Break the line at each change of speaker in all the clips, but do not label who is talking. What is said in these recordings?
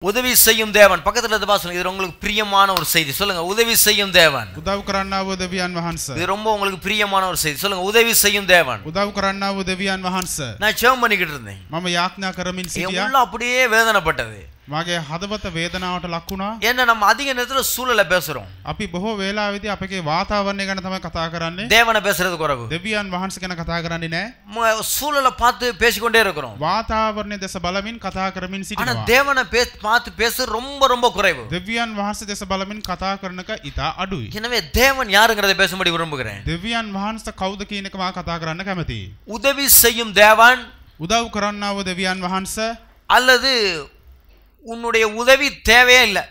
உதவி செய்யும் தேவன் பக்கத்துல இருந்து சொல்லுங்க இது உங்களுக்கு பிரியமான ஒரு செய்தி சொல்லுங்க உதவி செய்யும் தேவன்
උදව් කරන්නා වූ දෙවියන් වහන්ස.
இது ரொம்ப உங்களுக்கு பிரியமான ஒரு செய்தி சொல்லுங்க உதவி செய்யும் தேவன்
උදව් කරන්නා වූ දෙවියන් වහන්ස.
நான் ஜெபம் பண்ணிக்கிட்டு இருந்தேன்
මම යාඥා කරමින්
என்
සිටියා.
உள்ள அப்படியே வேதனைப்பட்டது
මගේ හදවත වේදනාවට ලක් වුණා.
ஏன்னா நம்ம அதிக நேரத்துல சூழலை பேசுறோம்
අපි බොහෝ වේලාවෙදී අපගේ වාතාවරණය ගැන තමයි කතා කරන්නේ.
தேவனை பேசுறது குறைவு
දෙවියන් වහන්සේ ගැන කතා කරන්නේ නැහැ.
ம- சூழலை பார்த்து பேசிக்கொண்டே இருக்கிறோம்
වාතාවරණය දෙස බලමින් කතා කරමින්
ஆனா
සිටිනවා.
தேவனை பே பார்த்து பேச ரொம்ப ரொம்ப குறைவு
දෙවියන් වහන්සේ දෙස බලමින් කතා කරනක ඉතා අඩුයි.
எனவே தேவன் யாருங்கிறதை பேசும்படி விரும்புகிறேன்
දෙවියන් වහන්ස කවුද කියන එක මා කතා කරන්න කැමතියි.
உதவி செய்யும் தேவன்
උදව් කරන්නා වූ දෙවියන් වහන්ස
அல்லது உன்னுடைய உதவி தேவையே இல்லை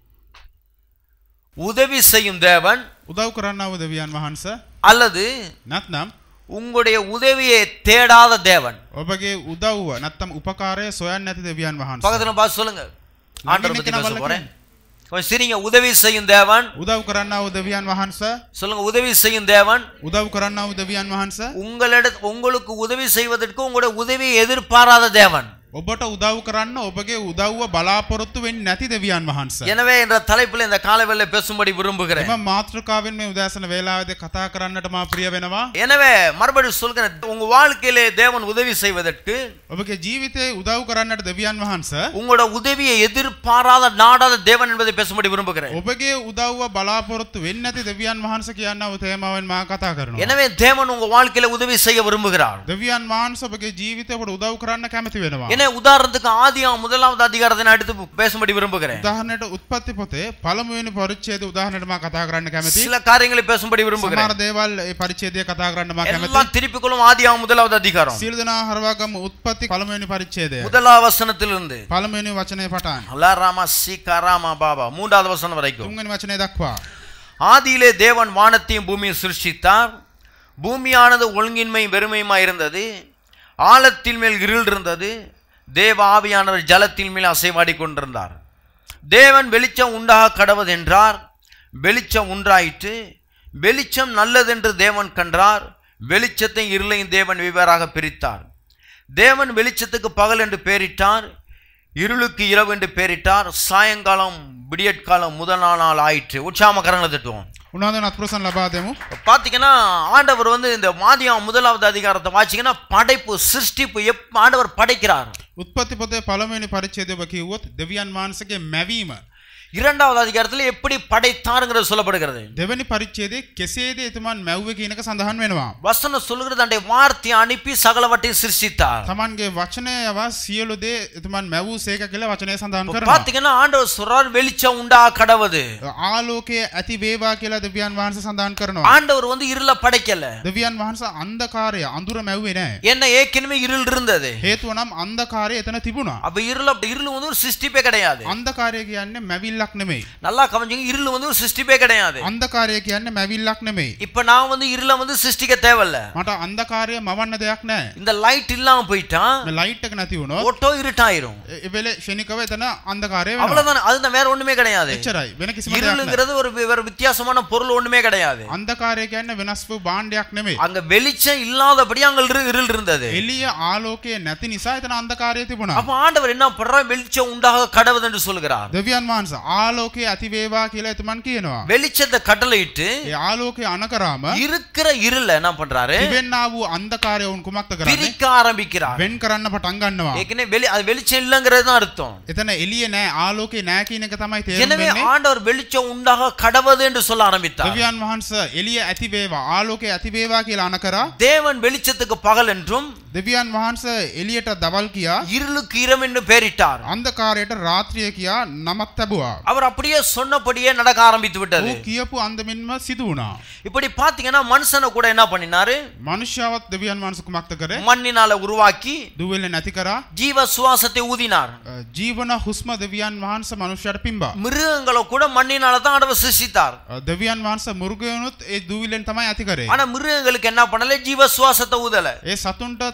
உதவி செய்யும் தேவன்
උදව් කරන්නා වූ දෙවියන් වහන්ස
அல்லது
නැත්නම්
உங்களுடைய உதவியை தேடாத தேவன்
ඔබගේ උදව්ව නැත්තම් උපකාරය සොයන්න නැති දෙවියන් වහන්ස.
பக்கத்துல பார்த்து சொல்லுங்க ஆண்டவரை பத்தி
இன்னைக்கு
பேச
நான்
போறேன் கொஞ்சம் சிரிங்க உதவி செய்யும் தேவன்
උදව් කරන්නා වූ දෙවියන් වහන්ස
சொல்லுங்க உதவி செய்யும் தேவன்
උදව් කරන්නා වූ දෙවියන් වහන්ස
உங்களிட உங்களுக்கு உதவி செய்வதற்கு உங்களுடைய உதவியை எதிர்பாராத தேவன்
ඔබට උදව් කරන්න ඔබගේ උදව්ව බලාපොරොත්තු වෙන්නේ නැති දෙවියන් වහන්ස.
எனவே என்ற தலைப்பில் இந்த காலவெல்ல பேசும்படி விரும்புகிறேன்
එම මාතෘකාවෙන් මේ උදෑසන වේලාවේදී කතා කරන්නට මා ප්‍රිය වෙනවා.
எனவே மறுபடியும் சொல்கிறேன் உங்க வாழ்க்கையிலே தேவன் உதவி செய்வதற்கு
ඔබගේ ජීවිතේ උදව් කරන්නට දෙවියන් වහන්ස
உங்களோட உதவியை எதிர்பாராத நாடாத தேவன் என்பதை பேசும்படி விரும்புகிறேன்
ඔබගේ උදව්ව බලාපොරොත්තු වෙන්නේ නැති දෙවියන් වහන්ස කියන්නව තේමාවෙන් මා කතා කරනවා.
எனவே தேவன் உங்க வாழ்க்கையில உதவி செய்ய விரும்புகிறார்
දෙවියන් වහන්ස ඔබගේ ජීවිතේ ඔබට උදව් කරන්න කැමති වෙනවා.
எனவே உதாரணத்துக்கு ஆதியாம் முதலாவது அதிகாரத்தை நான் எடுத்து பேசும்படி விரும்புகிறேன்
උදාහරණයට උත්පත්ති පොතේ පළමුවෙනි පරිච්ඡේදය උදාහරණයට මා කතා කරන්න කැමතියි.
சில காரியங்களை பேசும்படி
සමහර
விரும்புகிறேன்
දේවල් ඒ පරිච්ඡේදය කතා කරන්න මා කැමතියි.
எல்லாம் திருப்பிக் கொள்ளும் ஆதியாம் முதலாவது அதிகாரம்
සියලු දෙනා හරවාගම උත්පත්ති පළමුවෙනි පරිච්ඡේදය.
முதலாவது வசனத்திலிருந்து
පළමුවෙනි වචනේ පටන්.
அல்லா ராமா சீகா ராமா பாபா மூன்றாவது வசனம் வரைக்கும்
තුන්වෙනි වචනේ දක්වා.
ஆதியிலே தேவன் வானத்தையும் பூமியும் சிருஷ்டித்தார் பூமியானது ஒழுங்கின்மை வெறுமையுமாய் இருந்தது ஆழத்தின் மேல் இருள் இருந்தது தேவ ஆவியானவர் ஜலத்தின் மேல் அசைவாடி கொண்டிருந்தார் தேவன் வெளிச்சம் உண்டாக கடவதென்றார் வெளிச்சம் உண்டாயிற்று வெளிச்சம் நல்லதென்று தேவன் கண்டார் வெளிச்சத்தை இருளையும் தேவன் வெவ்வேறாக பிரித்தார் தேவன் வெளிச்சத்துக்கு பகல் என்று பெயரிட்டார் இருளுக்கு இரவு என்று பெயரிட்டார் சாயங்காலம் விடியற்காலம் முதல் நாள் ஆயிற்று உற்சாம கரங்களை தட்டுவோம்
උනාද නත්පුරසන් ලබා දෙමු.
பார்த்தீங்கன்னா ஆண்டவர் வந்து இந்த மாதியம் முதலாவது அதிகாரத்தை வாசிங்கன்னா படைப்பு சிருஷ்டிப்பு எப் ஆண்டவர் படைக்கிறார்
උත්පත්ති පොතේ පළමුවෙනි පරිච්ඡේදය ඔබ කිව්වොත් දෙවියන් වහන්සේගේ මැවීම.
இரண்டாவது அதிகாரத்தில் எப்படி படைத்தாருங்கிறது சொல்லப்படுகிறது
දෙවැනි පරිච්ඡේදයේ කෙසේද එතුමන් මැව්වේ කියන එක සඳහන් වෙනවා.
வசனம் சொல்லுகிறது அண்டை வார்த்தை அனுப்பி சகலவற்றையும் சிருஷ்டித்தார்
තමන්ගේ වචනය යවා සියලු දේ එතුමන් මැවූ සේක කියලා වචනය සඳහන් කරනවා.
பார்த்தீங்கன்னா ஆண்டவர் சொல்றார் வெளிச்சம் உண்டா கடவுது
ආලෝකය ඇති වේවා කියලා දෙවියන් වහන්සේ සඳහන් කරනවා.
ஆண்டவர் வந்து இருள படைக்கல
දෙවියන් වහන්සේ අන්ධකාරය අඳුර මැව්වේ නැහැ.
என்ன ஏற்கனவே இருள் இருந்தது
හේතුව නම් අන්ධකාරය එතන තිබුණා.
அப்ப இருள இருள் வந்து ஒரு சிருஷ்டிப்பே கிடையாது
අන්ධකාරය කියන්නේ මැවිල්ලක් නෙමෙයි.
நல்லா கவனிச்சுங்க இருள் வந்து ஒரு சிருஷ்டிப்பே கிடையாது
අන්ධකාරය කියන්නේ මැවිල්ලක් නෙමෙයි.
இப்ப நான் வந்து இருள வந்து சிருஷ்டிக்க தேவையில்ல
මට අන්ධකාරය මවන්න දෙයක් නැහැ.
இந்த லைட் இல்லாம போயிட்டா
මේ ලයිට් එක නැති වුණොත්
ஓட்டோ இருட்டாயிரும்
ඒ වෙලේ ෂණිකව එතන අන්ධකාරය වෙනවා.
அவ்வளவுதான் அதுதான் வேற ஒண்ணுமே கிடையாது
එච්චරයි. වෙන කිසිම දෙයක් නැහැ.
இருளுங்கிறது ஒரு வி- வேற வித்தியாசமான பொருள் ஒண்ணுமே கிடையாது
අන්ධකාරය කියන්නේ වෙනස් වූ භාණ්ඩයක් නෙමෙයි.
அங்க வெளிச்சம் இல்லாதபடி அங்க இரு- இருள் இருந்தது
එළිය ආලෝකය නැති නිසා එතන අන්ධකාරය තිබුණා.
அப்ப ஆண்டவர் என்ன பண்றார் வெளிச்சம் உண்டாக கடவுது என்று சொல்கிறார்
දෙවියන් වහන්සේ ආලෝකය ඇති වේවා කියලා එතුමන් කියනවා.
வெளிச்சத்தை கட்டளையிட்டு
ඒ ආලෝකය අනකරාම
இருக்கிற இருள என்ன பண்றாரு
තිබෙන්නා වූ අන්ධකාරය වුන් කුමක්ද කරන්නේ?
பிரிக்க ஆரம்பிக்கிறார்
වෙන් කරන්න පටන් ගන්නවා.
ஏற்கனவே வெளி அது வெளிச்சம் இல்லைங்கிறது தான் அர்த்தம்
එතන එළිය නෑ ආලෝකය නෑ කියන එක තමයි තේරුම්
எனவே
වෙන්නේ.
ஆண்டவர் வெளிச்சம் உண்டாக கடவுது என்று சொல்ல ஆரம்பித்தார்
දෙවියන් වහන්සේ එළිය ඇති වේවා ආලෝකය ඇති වේවා කියලා අනකරා
தேவன் வெளிச்சத்துக்கு பகல் என்றும்
දෙවියන් වහන්සේ එළියට දවල් කියා
இருளுக்கு இரம் என்று பெயரிட்டார்
අන්ධකාරයට රාත්‍රිය කියා නමක් තැබුවා.
அவர் அப்படியே சொன்னபடியே நடக்க ஆரம்பித்து விட்டது
ඌ කියපු අන්දමින්ම සිදු වුණා.
இப்படி பாத்தீங்கன்னா மனுஷனை கூட என்ன பண்ணினாரு
මනුෂ්‍යවත් දෙවියන් වහන්සේ කුමක්ද කරේ?
மண்ணினால உருவாக்கி
දුවෙල්ල නැති කරා
ஜீவ சுவாசத்தை ஊதினார்
අ, ජීවන හුස්ම දෙවියන් වහන්සේ මනුෂ්‍යයට පිම්බා.
மிருகங்களை கூட மண்ணினால தான் ஆண்டவர் சிருஷ்டித்தார்
අ, දෙවියන් වහන්සේ මුර්ගයනුත් ඒ දූවිලෙන් තමයි ඇති කරේ.
ஆனா மிருகங்களுக்கு என்ன பண்ணல ஜீவ சுவாசத்தை ஊதல
ඒ සතුන්ට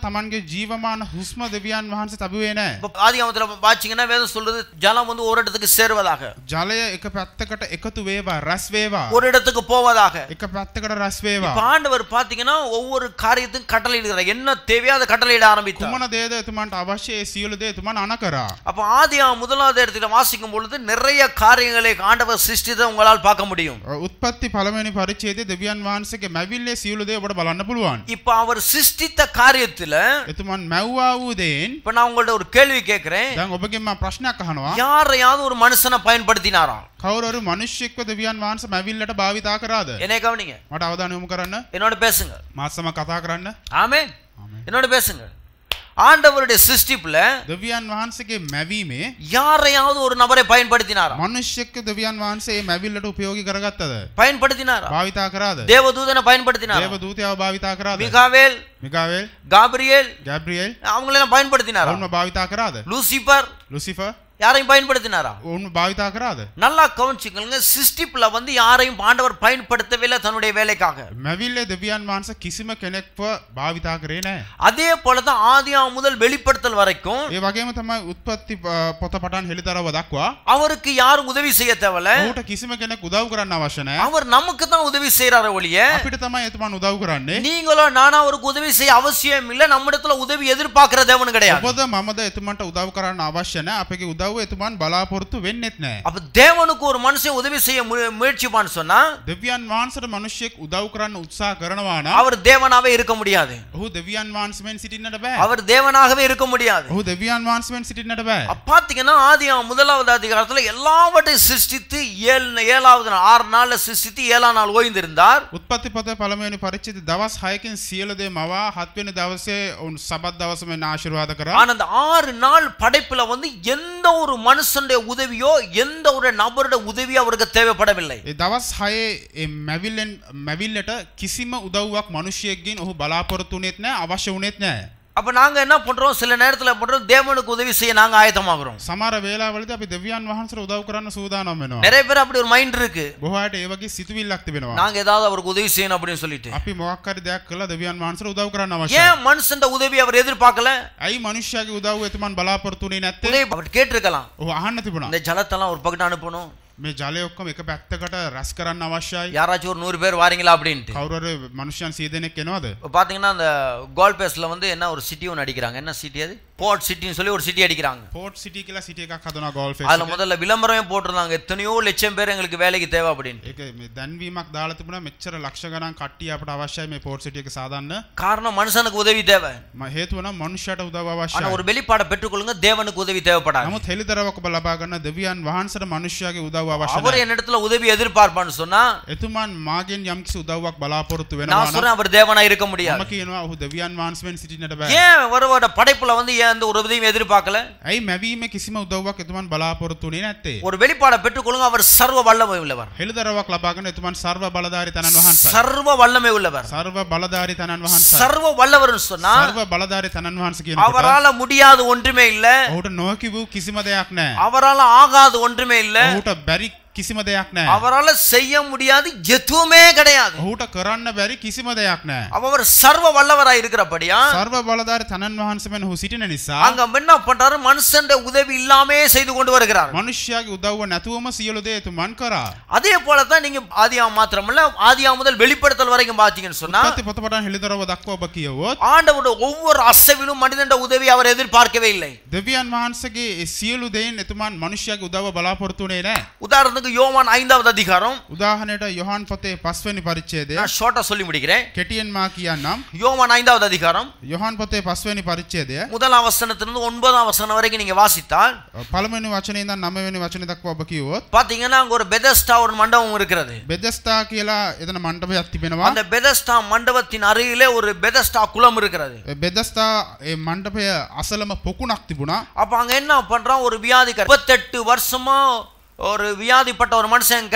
තමන්ගේ ජීවමාන හුස්ම දෙවියන් වහන්සේ තබුවේ නෑ.
இப்ப ஆதிகாமத்துல பாத்தீங்கன்னா வேதம் சொல்றது ஜலம் வந்து ஒரு இடத்துக்கு சேருவதாக
ජලය එක පැත්තකට එකතු වේවා රැස් වේවා.
ஒரு இடத்துக்கு போவதாக
එක පැත්තකට රැස් වේවා.
இப்ப ஆண்டவர் பாத்தீங்கன்னா ஒவ்வொரு காரியத்துக்கும் கட்டளையிடுகிறார் என்ன தேவையோ அதை கட்டளையிட ஆரம்பித்தார்
කුමන දේද එතුමන්ට අවශ්‍ය ඒ සියලු දේ එතුමන් අන කරා.
அப்ப ஆதியாகமம் முதலாவது இடத்துல வாசிக்கும் பொழுது நிறைய காரியங்களை ஆண்டவர் சிருஷ்டித்தை உங்களால் பார்க்க முடியும்
උත්පත්ති පළවෙනි පරිච්ඡේදයේ දෙවියන් වහන්සේගේ මැවිල්ලේ සියලු දේ ඔබට බලන්න පුළුවන්.
இப்ப அவர் சிருஷ்டித்த காரியத்துல
එතුමන් මැව්වා වූ දේන්
இப்ப நான் உங்கள்ட்ட ஒரு கேள்வி கேட்கிறேன்
දැන් ඔබගෙන් මම ප්‍රශ්නයක් අහනවා.
யாரையாவது ஒரு மனுஷனை பயன்படுத்தினாராம்
කවුරු මනුෂ්‍යෙක්ව දෙවියන් වහන්සේ මැවිල්ලට භාවිතා කරාද?
என்னை கவனிங்க
මට අවධානය යොමු කරන්න.
என்னோட பேசுங்க
මාත් සමග කතා කරන්න.
ஆமென் என்னோட பேசுங்க ஆண்டவருடைய சிருஷ்டிப்புல
දෙවියන් වහන්සේගේ මැවීමේ
யாரையாவது ஒரு நபரை பயன்படுத்தினாராம்
මනුෂ්‍යෙක්ව දෙවියන් වහන්සේ මේ මැවිල්ලට උපයෝගී කරගත්තද?
பயன்படுத்தினாரா
භාවිතා කරාද?
தேவதூதனை பயன்படுத்தினாரா
දේව දූතයව භාවිතා කරාද?
மிகாவேல்
මිකාවෙල්,
காபிரியேல்
ගැබ්‍රියෙල්
அவங்களெல்லாம் பயன்படுத்தினாரா
ඔවුන්ව භාවිතා කරාද?
லூசிபர்
ලුසිෆර්
யாரையும் பயன்படுத்தினாரா
ඔවුන්ව භාවිතා කරාද?
நல்லா கவனிச்சுக்கோங்க சிருஷ்டிப்புல வந்து யாரையும் ஆண்டவர் பயன்படுத்தவில்லை தன்னுடைய வேலைக்காக
මැවිල්ලේ දෙවියන් වහන්සේ කිසිම කෙනෙක්ව භාවිතා කරේ නැහැ.
அதே போலதான் ஆதியாகமம் முதல் வெளிப்படுத்தல் வரைக்கும்
ඒ වගේම තමයි උත්පත්ති අ, පොත පටන් හෙළිදරව් දක්වා
அவருக்கு யாரும் உதவி செய்ய தேவையில்ல
ඔහුට කිසිම කෙනෙක් උදව් කරන්න අවශ්‍ය නැහැ.
அவர் நமக்கு தான் உதவி செய்யறாரு ஒழிய
අපිට තමයි එතුමන් උදව් කරන්නේ.
நீங்களோ நானா அவருக்கு உதவி செய்ய அவசியம் இல்ல நம்மிடத்துல உதவி எதிர்பார்க்கிற தேவன் கிடையாது
ඔබද මමද එතුමන්ට උදව් කරන්න අවශ්‍ය නැහැ. අපගේ උදව්ව එතුමන් බලාපොරොත්තු වෙන්නෙත් නැහැ.
அப்ப தேவனுக்கு ஒரு மனுஷன் உதவி செய்ய மு- முயற்சிப்பான்னு சொன்னா
දෙවියන් වහන්සේට මිනිස්සෙක් උදව් කරන්න උත්සාහ කරනවා නම්
அவர் தேவனாவே இருக்க முடியாது
ඔහු දෙවියන් වහන්සේෙන් සිටින්නට බෑ.
அவர் தேவனாகவே இருக்க முடியாது
ඔහු දෙවියන් වහන්සේෙන් සිටින්නට බෑ.
அப்ப பாத்தீங்கன்னா ஆதியாகமம் முதலாவது அதிகாரத்துல எல்லாவற்றையும் சிருஷ்டித்து ஏழு ஏழாவது நாள் ஆறு நாள்ல சிருஷ்டித்து ஏழாம் நாள் ஓய்ந்திருந்தார்
උත්පත්ති පොත පළමුවෙනි පරිච්ඡේදය දවස් 6කින් සියලු දේ මවා හත්වෙනි දවසේ උන් සබත් දවසම ආශිර්වාද කරා.
ஆனா அந்த ஆறு நாள் படைப்புல வந்து எந்த ஒரு மனுஷனுடைய உதவியோ எந்த ஒரு நபருடைய உதவியோ அவருக்கு தேவைப்படவில்லை
ඒ දවස් 6 ඒ මැවිල්ලෙන් මැවිල්ලට කිසිම උදව්වක් මිනිසියෙක්ගෙන් ඔහු බලාපොරොත්තු වෙන්නේත් නැහැ අවශ්‍ය වුණේත් නැහැ.
அப்ப நாங்க என்ன பண்றோம் சில நேரத்துல பண்றோம் தேவனுக்கு உதவி செய்ய நாங்க ஆயத்தமாகறோம்
සමහර වේලාවලදී අපි දෙවියන් වහන්සේට උදව් කරන්න සූදානම් වෙනවා.
நிறைய பேர் அப்படி ஒரு மைண்ட் இருக்கு
බොහෝ අයට ඒ වගේ සිතුවිල්ලක් තිබෙනවා.
நாங்க ஏதாவது அவருக்கு உதவி செய்யணும் அப்படின்னு சொல்லிட்டு
අපි මොකක් හරි දෙයක් කළා දෙවියන් වහන්සේට උදව් කරන්න අවශ්‍යයි.
ஏன் மனுஷன் உதவி அவர் எதிர்பார்க்கல
ඇයි මිනිස්යාගේ උදව් එතුමන් බලාපොරොත්තු වෙන්නේ නැත්තේ?
உதவி அவர் கேட்டிருக்கலாம்
ඔහු අහන්න තිබුණා.
இந்த ஜலத்தெல்லாம் ஒரு பக்கத்து அனுப்பணும்
මේ ජලය ඔක්කොම එක පැත්තකට රැස් කරන්න අවශ්‍යයි.
யாராச்சும் ஒரு நூறு பேர் வாரீங்களா அப்படின்ட்டு
කවුරු හරි මනුෂ්‍යයන් 100 දෙනෙක් එනවද?
இப்போ பார்த்தீங்கன்னா அந்த கோல் பேஸ்ல வந்து என்ன ஒரு சிட்டி ஒன்று அடிக்கிறாங்க என்ன சிட்டி அது போர்ட் சிட்டின்னு சொல்லி ஒரு சிட்டி அடிக்கிறாங்க
පෝට් සිටි කියලා සිටි එකක් හදනවා ගෝල් ෆේස්
அதுல முதல்ல விளம்பரமே போட்டிருந்தாங்க எத்தனையோ லட்சம் பேர் எங்களுக்கு வேலைக்கு தேவை அப்படின்ட்டு
ඒක මේ දැන්වීමක් දාලා තිබුණා මෙච්චර ලක්ෂ ගණන් කට්ටිය අපට අවශ්‍යයි මේ පෝට් සිටි එක සාදන්න.
காரணம் மனுஷனுக்கு உதவி தேவை
ම හේතුව නම් මනුෂ්‍යයට උදව්
ஆனா
අවශ්‍යයි.
ஒரு வெளிப்பாடை பெற்றுக்கொள்ளுங்க தேவனுக்கு உதவி தேவைப்படாது
නමුත් හෙළිදරවක ඔබ ලබා ගන්න දෙවියන් වහන්සේට මනුෂ්‍යයාගේ උදව් අවශ්‍ය
அவர்
නැහැ.
என்னிடத்துல உதவி எதிர்பார்ப்பான்னு சொன்னா
එතුමන් මාගෙන් යම්කිසි උදව්වක් බලාපොරොත්තු වෙනවා
நான்
නම්
சொல்றேன் அவர் தேவனா இருக்க
මම
முடியாது
කියනවා ඔහු දෙවියන් වහන්සේෙන් සිටින්නට බෑ.
ஏன் ஒருவரோட படைப்புல வந்து ஏன் அந்த ஒரு உதவியும் எதிர்பார்க்கல
ඇයි මැවීමේ කිසිම උදව්වක් එතුමන් බලාපොරොත්තු වෙන්නේ නැත්තේ?
ஒரு வெளிப்பாடை பெற்றுக்கொள்ளுங்க அவர் சர்வ வல்லமை உள்ளவர்
හෙළිදරවක් ලබා ගන්න එතුමන් ਸਰව බලධාරී තනන් වහන්සේ.
சர்வ வல்லமை உள்ளவர்
ਸਰව බලධාරී තනන් වහන්සේ.
சர்வ வல்லவர்னு சொன்னா
ਸਰව බලධාරී තනන් වහන්සේ කියනකොට
அவரால முடியாத ஒன்றுமே இல்ல
ඔහුට නොහැකි වූ කිසිම දෙයක් නැහැ.
அவரால ஆகாத ஒன்றுமே இல்ல
ඔහුට බැරි කිසිම දෙයක් නැහැ.
அவரால செய்ய முடியாது எதுவுமே கிடையாது
ඔහුට කරන්න බැරි කිසිම දෙයක් නැහැ.
அவர் சர்வ வல்லவராய் இருக்கிறபடியா
ਸਰව බලධාරී තනන් වහන්සේෙන් ඔහු සිටින නිසා
அங்க என்ன பண்றாரு மனுஷன் உதவி இல்லாமே செய்து கொண்டு வருகிறார்
මනුෂ්‍යයාගේ උදව්ව නැතුවම සියලු දේ එතුමන් කරා.
அதே போலதான் நீங்க ஆதியா மாத்திரமல்ல ஆதியா முதல் வெளிப்படுத்தல் வரைக்கும் பாத்தீங்கன்னு சொன்னா
පත්ති පොතපටන් හෙළිදරව දක්වා ඔබ කියවොත්
ஆண்டவருடைய ஒவ்வொரு அசைவிலும் மனிதன் உதவி அவர் எதிர்பார்க்கவே இல்லை
දෙවියන් වහන්සේගේ ඒ සියලු දෙයින් එතුමන් මනුෂ්‍යයාගේ උදව්ව බලාපොරොත්තු වෙන්නේ නැහැ.
உதாரணத்துக்கு யோவான் ஐந்தாவது அதிகாரம்
උදාහරණයට යොහන් පොතේ 5 වෙනි පරිච්ඡේදය
நான் ஷார்ட்டா சொல்லி முடிக்கிறேன்
කෙටියෙන් මා කියන්නම්.
யோவான் ஐந்தாவது அதிகாரம்
යොහන් පොතේ 5 වෙනි පරිච්ඡේදය
முதலாம் வசனத்திலிருந்து ஒன்பதாம் வசனம் வரைக்கும் நீங்க வாசித்தால்
පළවෙනි වචනේ ඉඳන් 9 වෙනි වචනේ දක්වා ඔබ කියවොත්
பாத்தீங்கன்னா அங்க ஒரு பெதஸ்டா ஒரு மண்டபம் இருக்கிறது
බෙදස්ථා කියලා එතන මණ්ඩපයක් තිබෙනවා.
அந்த பெதஸ்டா மண்டபத்தின் அருகிலே ஒரு பெதஸ்டா குளம் இருக்கிறது
ඒ බෙදස්ථා ඒ මණ්ඩපය අසලම පොකුණක් තිබුණා.
அப்ப அங்க என்ன பண்றான் ஒரு வியாதிக்கார முப்பத்தெட்டு வருஷமா ஒரு வியாதிப்பட்ட ஒரு மனுஷன் கிடக்குறான்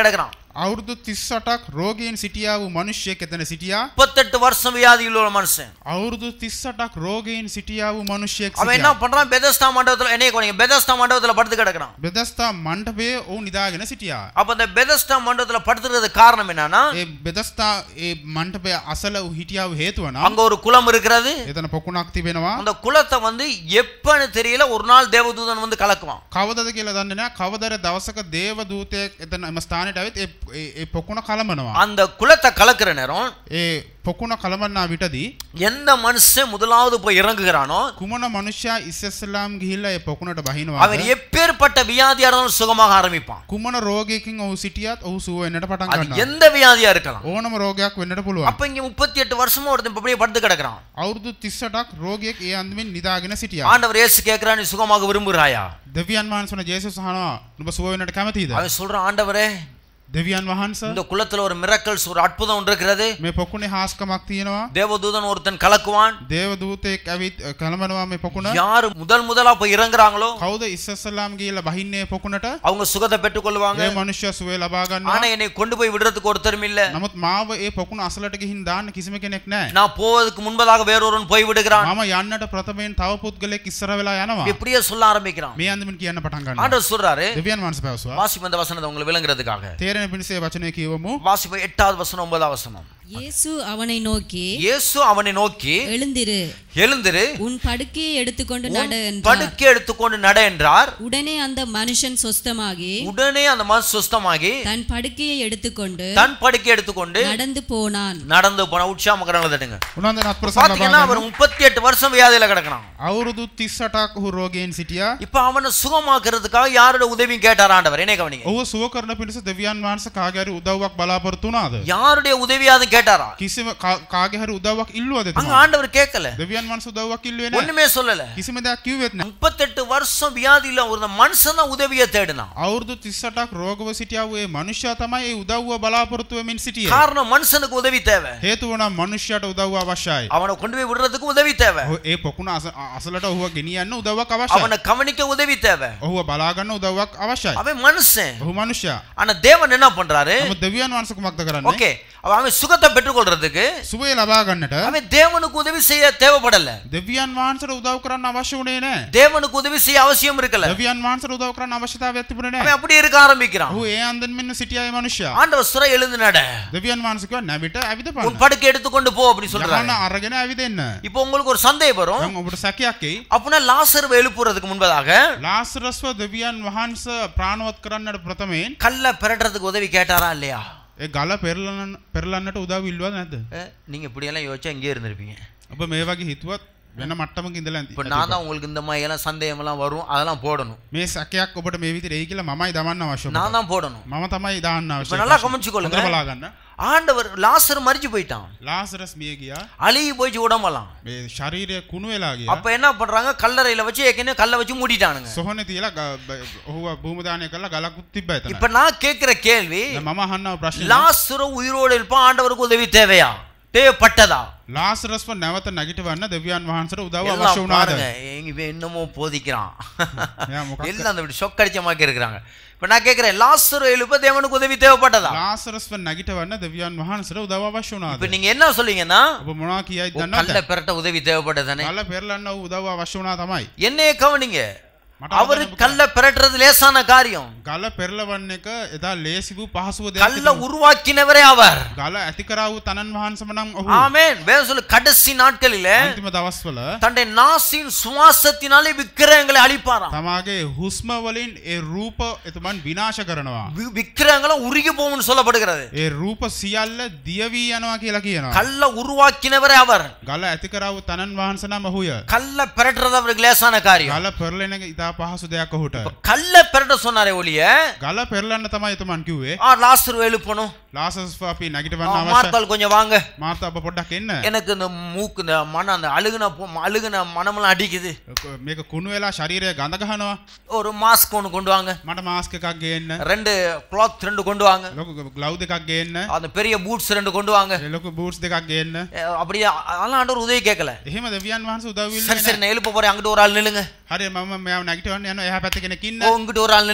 අවුරුදු 38ක් රෝගයෙන් සිටියා වූ මිනිහෙක් එතන සිටියා.
முப்பத்தெட்டு வருஷம் வியாதியில் உள்ள மனுஷன்
අවුරුදු 38ක් රෝගයෙන් සිටියා වූ මිනිහෙක්
அவன் என்ன
සිටියා.
பண்றான் பெதஸ்தா மண்டபத்துல என்னைய கொஞ்சம் பெதஸ்தா மண்டபத்துல படுத்து கிடக்குறான்
බෙදස්ථා මණ්ඩපයේ ඔහු නිදාගෙන සිටියා.
அப்ப அந்த பெதஸ்தா மண்டபத்துல படுத்துறது காரணம் என்னன்னா
ඒ බෙදස්ථා ඒ මණ්ඩපය අසල වූ හිටියා වූ හේතුව නම්
அங்க ஒரு குளம் இருக்கிறது
එතන පොකුණක් තිබෙනවා.
அந்த குளத்தை வந்து எப்பன்னு தெரியல ஒரு நாள் தேவதூதன் வந்து கலக்குவான்
කවදද කියලා දන්නේ නැහැ. කවදර දවසක දේව දූතයෙක් එතන එම ස්ථානයට ඇවිත් ඒ ඒ- ඒ පොකුණ කලමනවා.
அந்த குளத்தை கலக்கிற நேரம்
ඒ පොකුණ කලමන්නා විටදී
எந்த மனுஷன் முதலாவது போய் இறங்குகிறானோ
කුමන මනුෂ්‍යයා ඉස්සෙල්ලාම් ගිහිල්ලා ඒ පොකුණට
அவன்
බහිනවාද?
எப்பேற்பட்ட வியாதியா இருந்தாலும் சுகமாக ஆரம்பிப்பான்
කුමන රෝගයකින් ඔහු සිටියත් ඔහු සුව වෙන්නට පටන්
அது
ගන්නවා.
எந்த வியாதியா இருக்கலாம்
ඕනම රෝගයක් වෙන්නට පුළුවන්.
அப்ப இங்க முப்பத்தி எட்டு வருஷமா ஒருத்தன் இப்ப அப்படியே படுத்து கிடக்குறான்
අවුරුදු 38ක් රෝගියෙක් ඒ අන්දමින් නිදාගෙන සිටියා.
ஆண்டவர் இயேசு கேட்கிறான் நீ சுகமாக விரும்புகிறாயா
දෙවියන් වහන්සේ වන ජේසුස් අහනවා නුඹ සුව වෙන්නට කැමතිද?
அவன் சொல்றான் ஆண்டவரே
දෙවියන් වහන්සේ
இந்த குளத்துல ஒரு மிரக்கல்ஸ் ஒரு அற்புதம் ஒன்று இருக்கிறது
මේ පොකුණේ හාස්කමක් තියෙනවා.
தேவதூதன் ஒருத்தன் கலக்குவான்
දේව දූතයෙක් ඇවිත් අ, කලමනවා මේ පොකුණ.
யாரு முதல் முதலா போய் இறங்குறாங்களோ
කවුද ඉස්සෙල්ලාම් ගිහිල්ලා බහින්නේ පොකුණට?
அவங்க சுகத்தை பெற்றுக் கொள்வாங்க
ඒ මනුෂ්‍ය සුවේ ලබා ගන්නවා.
ஆனா என்னை கொண்டு போய் விடுறதுக்கு ஒருத்தரும் இல்ல
නමුත් මාව ඒ පොකුණ අසලට ගිහින් දාන්න කිසිම කෙනෙක් නැහැ.
நான் போவதற்கு முன்பதாக வேறொருவன் போய் விடுகிறான்
මම යන්නට ප්‍රථමයෙන් තව පුද්ගලෙක් ඉස්සර වෙලා යනවා.
இப்படியே சொல்ல ஆரம்பிக்கிறான்
මේ අන්දමින් කියන්න පටන් ගන්නවා.
ஆண்டவர் சொல்றாரு
දෙවියන් වහන්සේ පැවසුවා.
வாசிப்பு இந்த வசனத்தை உங்களுக்கு விளங்குறதுக்காக
තේරෙන පිණිස ඒ වචනය කියවමු.
வாசிப்பு எட்டாவது வசனம் ஒன்பதாவது வசனம்
இயேசு அவனை நோக்கி
இயேசு அவனை நோக்கி
எழுந்திரு
எழுந்திரு
உன் படுக்கையை எடுத்துக்கொண்டு
உன்
நட என்றார்
படுக்கை எடுத்துக்கொண்டு நட என்றார்
உடனே அந்த மனுஷன் சொஸ்தமாகி
உடனே அந்த மனசு சுஸ்தமாகி
தன் படுக்கையை எடுத்துக்கொண்டு
தன் படுக்கை எடுத்துக்கொண்டு
நடந்து போனான்
நடந்து போன உற்சாக கரங்களை தட்டுங்க
උනන්ද නත්පුරසන්
பாத்தீங்கன்னா
ලබා
அவர்
ගන්න.
முப்பத்தி எட்டு வருஷம் வியாதியில கிடக்கிறான்
අවුරුදු 38ක් ඔහු රෝගයෙන් සිටියා.
இப்ப அவனை சுகமாக்குறதுக்காக யாரோட உதவியும் கேட்டார் ஆண்டவர் என்ன கவனிங்க
ඔහු සුව කරන පිණිස දෙවියන් වහන්සේ කාගේ හරි උදව්වක් බලාපොරොත්තු වුණාද?
யாருடைய உதவியாவது கேட்டாரா
කිසිම කා- කාගේ හරි උදව්වක් ඉල්ලුවද
அங்க
එතුමා?
ஆண்டவர் கேட்கல
දෙවියන් වහන්සේ උදව්වක් ඉල්ලුවේ නැහැ.
ஒண்ணுமே சொல்லல
කිසිම දෙයක් කිව්වෙත් නැහැ.
முப்பத்தெட்டு வருஷம் வியாதியில ஒரு மனுஷன் தான் உதவியை தேடினான்
අවුරුදු 38ක් රෝගව සිටියා වූ ඒ මනුෂ්‍යයා තමයි ඒ උදව්ව බලාපොරොත්තු වෙමින් සිටියේ.
காரணம் மனுஷனுக்கு உதவி தேவை
හේතුව නම් මනුෂ්‍යයාට උදව්ව අවශ්‍යයි.
அவனை கொண்டு போய் விடுறதுக்கு உதவி தேவை
ඔහු ඒ පොකුණ අස- අසලට ඔහුව ගෙනියන්න උදව්වක් අවශ්‍යයි.
அவனை கவனிக்க உதவி தேவை
ඔහුව බලා ගන්න උදව්වක් අවශ්‍යයි.
அவன் மனுஷன்
ඔහු මනුෂ්‍යයා.
ஆனா தேவன் என்ன பண்றாரு
නමුත් දෙවියන් වහන්සේ කුමක්ද කරන්නේ?
ஓகே அவன் சுகத்தை பெற்றுக்கொள்றதுக்கு
සුවේ ලබා ගන්නට
அவன் தேவனுக்கு உதவி செய்ய தேவைப்படல
දෙවියන් වහන්සේට උදව් කරන්න අවශ්‍ය වුණේ නැහැ.
தேவனுக்கு உதவி செய்ய அவசியம் இருக்கல
දෙවියන් වහන්සේට උදව් කරන්න අවශ්‍යතාවයක් තිබුණේ නැහැ.
அவன் அப்படி இருக்க ஆரம்பிக்கிறான்
ඔහු ඒ අන්දන් මෙන්න සිටියා ඒ මනුෂ්‍යයා.
ஆண்டவர் சுர எழுந்து நட
දෙවියන් වහන්සේ කිව්වා නැවිට
உன்
ඇවිදපන්න.
படுக்கை எடுத்துக்கொண்டு போ அப்படி சொல்றாங்க
යහන අරගෙන ඇවිදෙන්න.
இப்போ உங்களுக்கு ஒரு சந்தேகம் வரும்
දැන් ඔබට සැකයක් එයි.
அப்படின்னா லாசருவை எழுப்புறதுக்கு முன்பதாக
ලාසරස්ව දෙවියන් වහන්සේ ප්‍රාණවත් කරන්නට ප්‍රථමයෙන්
கல்ல பிரட்டுறதுக்கு உதவி கேட்டாரா இல்லையா
ඒ ගල පෙරලන පෙරලන්නට උදව් ඉල්ලුවද නැද්ද?
அஹ், நீங்க இப்படி எல்லாம் யோசிச்சா இங்கே இருந்திருப்பீங்க
ඔබ මේ වගේ හිතුවත් වෙන මට්ටමක ඉඳලා ඇති.
இப்போ நான் தான் உங்களுக்கு இந்த மாதிரி எல்லாம் சந்தேகம் எல்லாம் வரும் அதெல்லாம் போடணும்
මේ සැකයක් ඔබට මේ විදිහට එයි කියලා මමයි දමන්න අවශ්‍ය. ඔබට.
நான் தான் போடணும்
මම තමයි දාන්න
இப்ப
අවශ්‍ය.
நல்லா கவனிச்சுக்கொள்ளுங்க.
හොඳට බලා ගන්න.
ஆண்டவர் லாசர் மறிச்சு போயிட்டான்
ලාසරස් මිය ගියා.
அழுகி போயிச்சு உடம்பெல்லாம்
මේ ශරීරය කුණු වෙලා ගියා.
அப்ப என்ன பண்றாங்க கல்லறையில வச்சு ஏற்கனவே கல்லை வச்சு மூடிட்டானுங்க
සොහොනේ තියලා ග- බ- ඔහුව භූම දානය කරලා ගලකුත් තිබ්බා එතන.
இப்ப நான் கேட்கிற கேள்வி
දැන් මම අහන්නව ප්‍රශ්නේ.
லாசரு உயிரோடு இருப்பான் ஆண்டவருக்கு உதவி தேவையா தேவைப்பட்டதா
ලාසරස්ව නැවත නැගිටවන්න දෙවියන් වහන්සේට උදව් අවශ්‍ය
எல்லாம்
වුණාද?
பாருங்க இவன் என்னமோ போதிக்கிறான்
ஏன் முகக்க-
எல்லாம் அந்த இப்படி சொக்கடிச்சமாக்கி இருக்கிறாங்க இப்ப நான் கேட்கிறேன் லாசரு எழுப்ப தேவனுக்கு உதவி தேவைப்பட்டதா
ලාසරස්ව නැගිටවන්න දෙවියන් වහන්සේට උදව් අවශ්‍ය
இப்ப
වුණාද?
நீங்க என்ன சொல்லுவீங்கன்னா
ඔබ මොනවා කියයිද
ஓ,
දන්නවද?
கல்ல பெரட்ட உதவி தேவைப்பட்டதானே
ගල පෙරලන්න උදව් අවශ්‍ය වුණා තමයි.
என்னைய கவனிங்க
මට
அவரு
අවබෝධ
கல்ல பெரட்டுறது லேசான காரியம்
ගල පෙරලවන්න එක එදා ලේසි වූ පහසුව දෙයක්
கல்ல
තිබුණා.
உருவாக்கினவரே அவர்
ගල ඇති කරා වූ තනන් වහන්සේම නම් ඔහු
ஆமென் வேதம் சொல்லு கடைசி நாட்களிலே
අන්තිම දවස්වල
தன்னுடைய நாசின் சுவாசத்தினாலே விக்கிரகங்களை அழிப்பாராம்
තමාගේ හුස්ම වලින් ඒ රූප එතුමන් විනාශ කරනවා.
வி- விக்கிரகங்களும் உருகி போகும்னு சொல்லப்படுகிறது
ඒ රූප සියල්ල දියවී යනවා කියලා කියනවා.
கல்ல உருவாக்கினவரே அவர்
ගල ඇති කරා වූ තනන් වහන්සේ නම් ඔහුය.
கல்ல பெரட்டுறது அவருக்கு லேசான காரியம்
ගල පෙරලෙන එක ඉතා පහසු දෙයක් ඔහුට.
இப்ப கல்ல பெரட்ட சொன்னாரே ஒழிய
ගල පෙරලන්න තමයි එතුමන් කිව්වේ.
ஆ லாஸ்டர் எழுப்பணும்
ලාසස් අපි
ஆ,
නැගිටවන්න අවශ්‍ය.
மார்த்தாள் கொஞ்சம் வாங்க
මාර්තා ඔබ පොඩ්ඩක් එන්න.
எனக்கு இந்த மூக்கு இந்த மன அந்த அழுகுன பொ- அழுகுன மனமெல்லாம் அடிக்குது
මේක කුණු වෙලා ශරීරය ගඳ ගහනවා.
ஒரு மாஸ்க் ஒன்று கொண்டு வாங்க
මට මාස්ක් එකක් ගේන්න.
ரெண்டு கிளாத் ரெண்டு கொண்டு வாங்க
ලොකු ග්ලව් එකක් ගේන්න.
அந்த பெரிய பூட்ஸ் ரெண்டு கொண்டு வாங்க
ඒ ලොකු බූට්ස් දෙකක් ගේන්න.
ஏ, அப்படியே அதெல்லாம் ஆண்டவர் உதவி கேட்கல
එහෙම දෙවියන් වහන්සේ උදව්
சரி
ඉල්ලන්නේ
சரி நான் எழுப்ப போறேன் அங்கிட்டு ஒரு ஆள் நில்லுங்க
හරි මම මෙයාව නැගිටවන්න යනවා එහා පැත්තේ කෙනෙක්
ஓ
ඉන්න.
இங்கிட்டு ஒரு ஆள் நில்லுங்க
මෙහා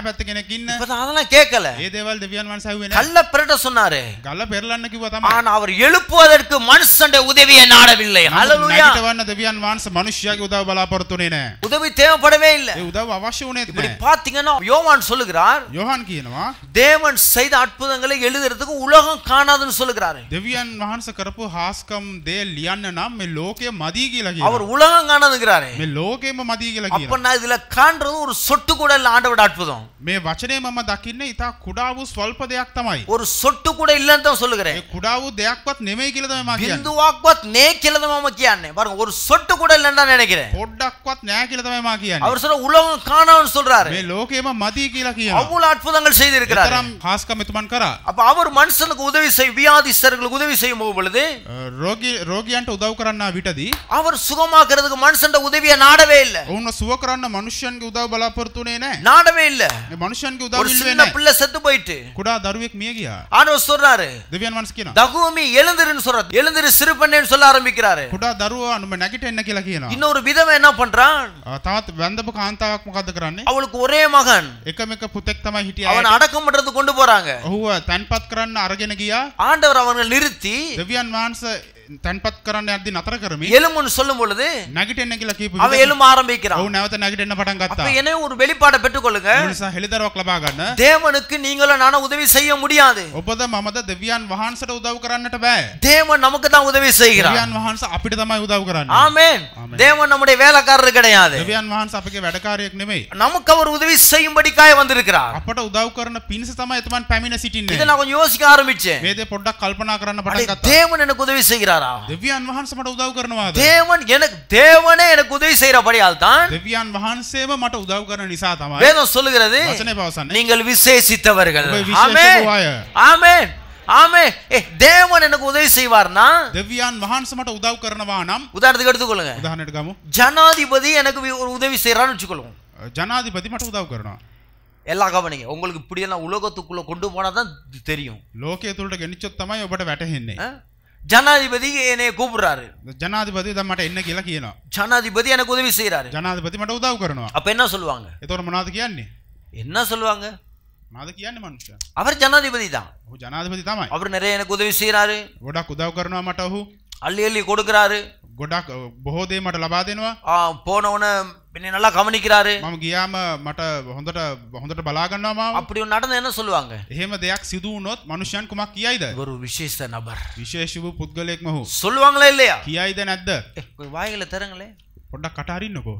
පැත්ත කෙනෙක් ඉන්න
இப்பதான் அதெல்லாம் கேட்கல
ඒ දේවල් දෙවියන් වහන්සේ ඇහුවේ නැහැ.
கள்ள பிரட்ட சொன்னாரு
ගල්ල පෙරලන්න කිව්වා තමයි.
ஆனா அவர் எழுப்புவதற்கு மனுஷண்ட உதவியை நாடவில்லை ஹalleluya
නැගිටවන්න දෙවියන් වහන්සේ මිනිස්යාගේ උදව් බලාපොරොත්තු වෙන්නේ නැහැ.
உதவி தேவைப்படவே இல்லை
ඒ උදව් අවශ්‍ය වුණේත්
இப்படி
නැහැ.
பாத்தீங்கன்னா யோவான் சொல்லுகிறார்
යෝහන් කියනවා
தேவன் செய்த அற்புதங்களை எழுதுறதுக்கு உலகம் காணாதுன்னு சொல்லுகிறாரு
දෙවියන් වහන්සේ කරපු හාස්කම් දේ ලියන්න නම් මේ ලෝකය මදි කියලා
அவர்
කියනවා.
உலகம் காணாதுங்கிறாரு
මේ ලෝකෙම මදි කියලා
அப்ப
කියනවා.
நான் இதுல காண்றது ஒரு சொட்டு கூட இல்ல ஆண்டவோட அற்புதம்
මේ වචනේ මම දකින්නේ ඉතා කුඩා වූ ස්වල්ප දෙයක් තමයි.
ஒரு சொட்டு கூட இல்லன்னு தான் சொல்லுகிறேன்
ඒ කුඩා වූ දෙයක්වත් නෙමෙයි කියලා තමයි මම කියන්නේ.
பிந்துவாக்வத் நேக்கிலத மாமக்கியானே பாருங்க ஒரு சொட்டு கூட இல்லன்னு தான் நினைக்கிறேன்
පොඩ්ඩක්වත් නෑ කියලා තමයි මම කියන්නේ.
அவர் சொல்ற உலகம் காணான்னு சொல்றாரு
මේ ලෝකෙම මදි කියලා කියනවා.
அவ்வளவு அற்புதங்கள் செய்திருக்கிறார்
තරම් හාස්කම් එතුමන් කරා.
அப்ப அவர் மனுஷனுக்கு உதவி செய் வியாதிஸ்தர்களுக்கு உதவி செய்யும் பொழுது
රෝගී රෝගියන්ට උදව් කරන්නා විටදී
அவர் சுகமாக்குறதுக்கு மனுஷன் உதவியை நாடவே இல்ல
ඔවුන් සුව කරන්න මනුෂ්‍යන්ගේ උදව් බලාපොරොත්තුනේ නෑ.
நாடவே இல்ல
මේ මනුෂ්‍යන්ගේ උදව්
ஒரு
ඉල්ලුවේ
சின்ன
නෑ.
பிள்ளை செத்து போயிட்டு
කුඩා දරුවෙක් මිය ගියා.
ஆண்டவர் சொல்றாரு
දෙවියන් වහන්සේ කියනවා.
தகுமி எழுந்திருன்னு சொல்றாரு எழுந்திரு சிறு பெண்ணேன்னு சொல்ல ஆரம்பிக்கிறாரு
කුඩා දරුවා නුඹ නැගිටින්න කියලා කියනවා.
இன்னொரு விதவை என்ன பண்றான்
ආ, තවත් වැන්දපු කාන්තාවක් මොකද්ද කරන්නේ?
அவளுக்கு ஒரே மகன்
එකම එක පුතෙක් තමයි හිටියේ.
அவனை அடக்கம் பண்றது கொண்டு போறாங்க
ඔහුව තැන්පත් කරන්න අරගෙන ගියා.
ஆண்டவர் அவங்களை நிறுத்தி
දෙවියන් වහන්සේ තැන්පත් කරන්න යද්දි නතර කරමින්
எலும்புன்னு சொல்லும் பொழுது
නැගිටින්න කියලා කියපු
அவன்
විදිහට
எலும்ப ஆரம்பிக்கிறான்
ඔහු නැවත නැගිටින්න පටන්
அப்ப
ගත්තා.
என்ன ஒரு வெளிப்பாடை பெற்றுக்கொள்ளுங்க
ඒ නිසා හෙළිදරවක් ලබා ගන්න.
தேவனுக்கு நீங்களும் நானும் உதவி செய்ய முடியாது
ඔබද මමද දෙවියන් වහන්සේට උදව් කරන්නට බෑ.
தேவன் நமக்கு தான் உதவி செய்கிறார்
දෙවියන් වහන්සේ අපිට තමයි උදව් කරන්නේ.
ஆமென்
ஆமென்.
தேவன் நம்முடைய வேலைக்காரர் கிடையாது
දෙවියන් වහන්සේ අපගේ වැඩකාරයෙක් නෙමෙයි.
நமக்கு அவர் உதவி செய்யும்படிக்காக வந்திருக்கிறார்
අපට උදව් කරන පිණිස තමයි එතුමන් පැමිණ
இதை
සිටින්නේ.
நான் கொஞ்சம் யோசிக்க ஆரம்பிச்சேன்
මේ දේ පොඩ්ඩක් කල්පනා කරන්න
அடே,
පටන් ගත්තා.
தேவன் எனக்கு உதவி செய்கிறாரா
දෙවියන් වහන්සේ මට උදව් කරනවාද?
தேவன் எனக்கு தேவனே எனக்கு உதவி செய்யறபடியால் தான்
දෙවියන් වහන්සේම මට උදව් කරන නිසා තමයි
வேதம் சொல்லுகிறது
වචනේ පවසන්නේ.
நீங்கள் விசேஷித்தவர்கள்
ඔබ විශේෂ
ஆமென்
වූ අය.
ஆமென் ஆமென் ஏ தேவன் எனக்கு உதவி செய்வார்னா
දෙවියන් වහන්සේ මට උදව් කරනවා නම්
உதாரணத்துக்கு எடுத்துக்கொள்ளுங்க
උදාහරණයක් ගමු.
ஜனாதிபதி எனக்கு வி- ஒரு உதவி செய்யறான்னு வச்சுக்கொள்ளுவோம்
ජනාධිපති මට උදව් කරනවා.
எல்லா கவனிங்க உங்களுக்கு இப்படியெல்லாம் உலகத்துக்குள்ள கொண்டு போனா தான் இது தெரியும்
ලෝකයේ තුලට ගෙනිච්චොත් තමයි ඔබට වැටහෙන්නේ.
ஆ? ஜனாதிபதி என்னைய கூப்பிடுறாரு
ජනාධිපති දැන් මට එන්න කියලා කියනවා.
ஜனாதிபதி எனக்கு உதவி செய்யறாரு
ජනාධිපති මට උදව් කරනවා.
அப்ப என்ன சொல்லுவாங்க
එතකොට මොනවද කියන්නේ?
என்ன சொல்லுவாங்க
මොනවද කියන්නේ මනුස්සයා?
அவர் ஜனாதிபதி தான்
ඔහු ජනාධිපති තමයි.
அவர் நிறைய எனக்கு உதவி செய்யறாரு
ගොඩක් උදව් කරනවා මට ඔහු.
அள்ளி அள்ளி கொடுக்கறாரு
ගොඩක් අ, බොහෝ දේ මට ලබා දෙනවා.
ஆ, போனவன என்னை நல்லா கவனிக்கிறாரு
මම ගියාම මට හොඳට හොඳට බලා ගන්නවා මාව.
அப்படி ஒண்ணு நடந்தா என்ன சொல்லுவாங்க
එහෙම දෙයක් සිදු වුණොත් මනුෂ්‍යයන් කුමක් කියයිද?
ஒரு விசேஷ நபர்
විශේෂ වූ පුද්ගලයෙක්ම ඔහු.
சொல்லுவாங்களா இல்லையா
කියයිද නැද්ද?
ஏ, கொஞ்சம் வாய்களை தருங்களே
පොඩ්ඩක් කට අරින්නකෝ.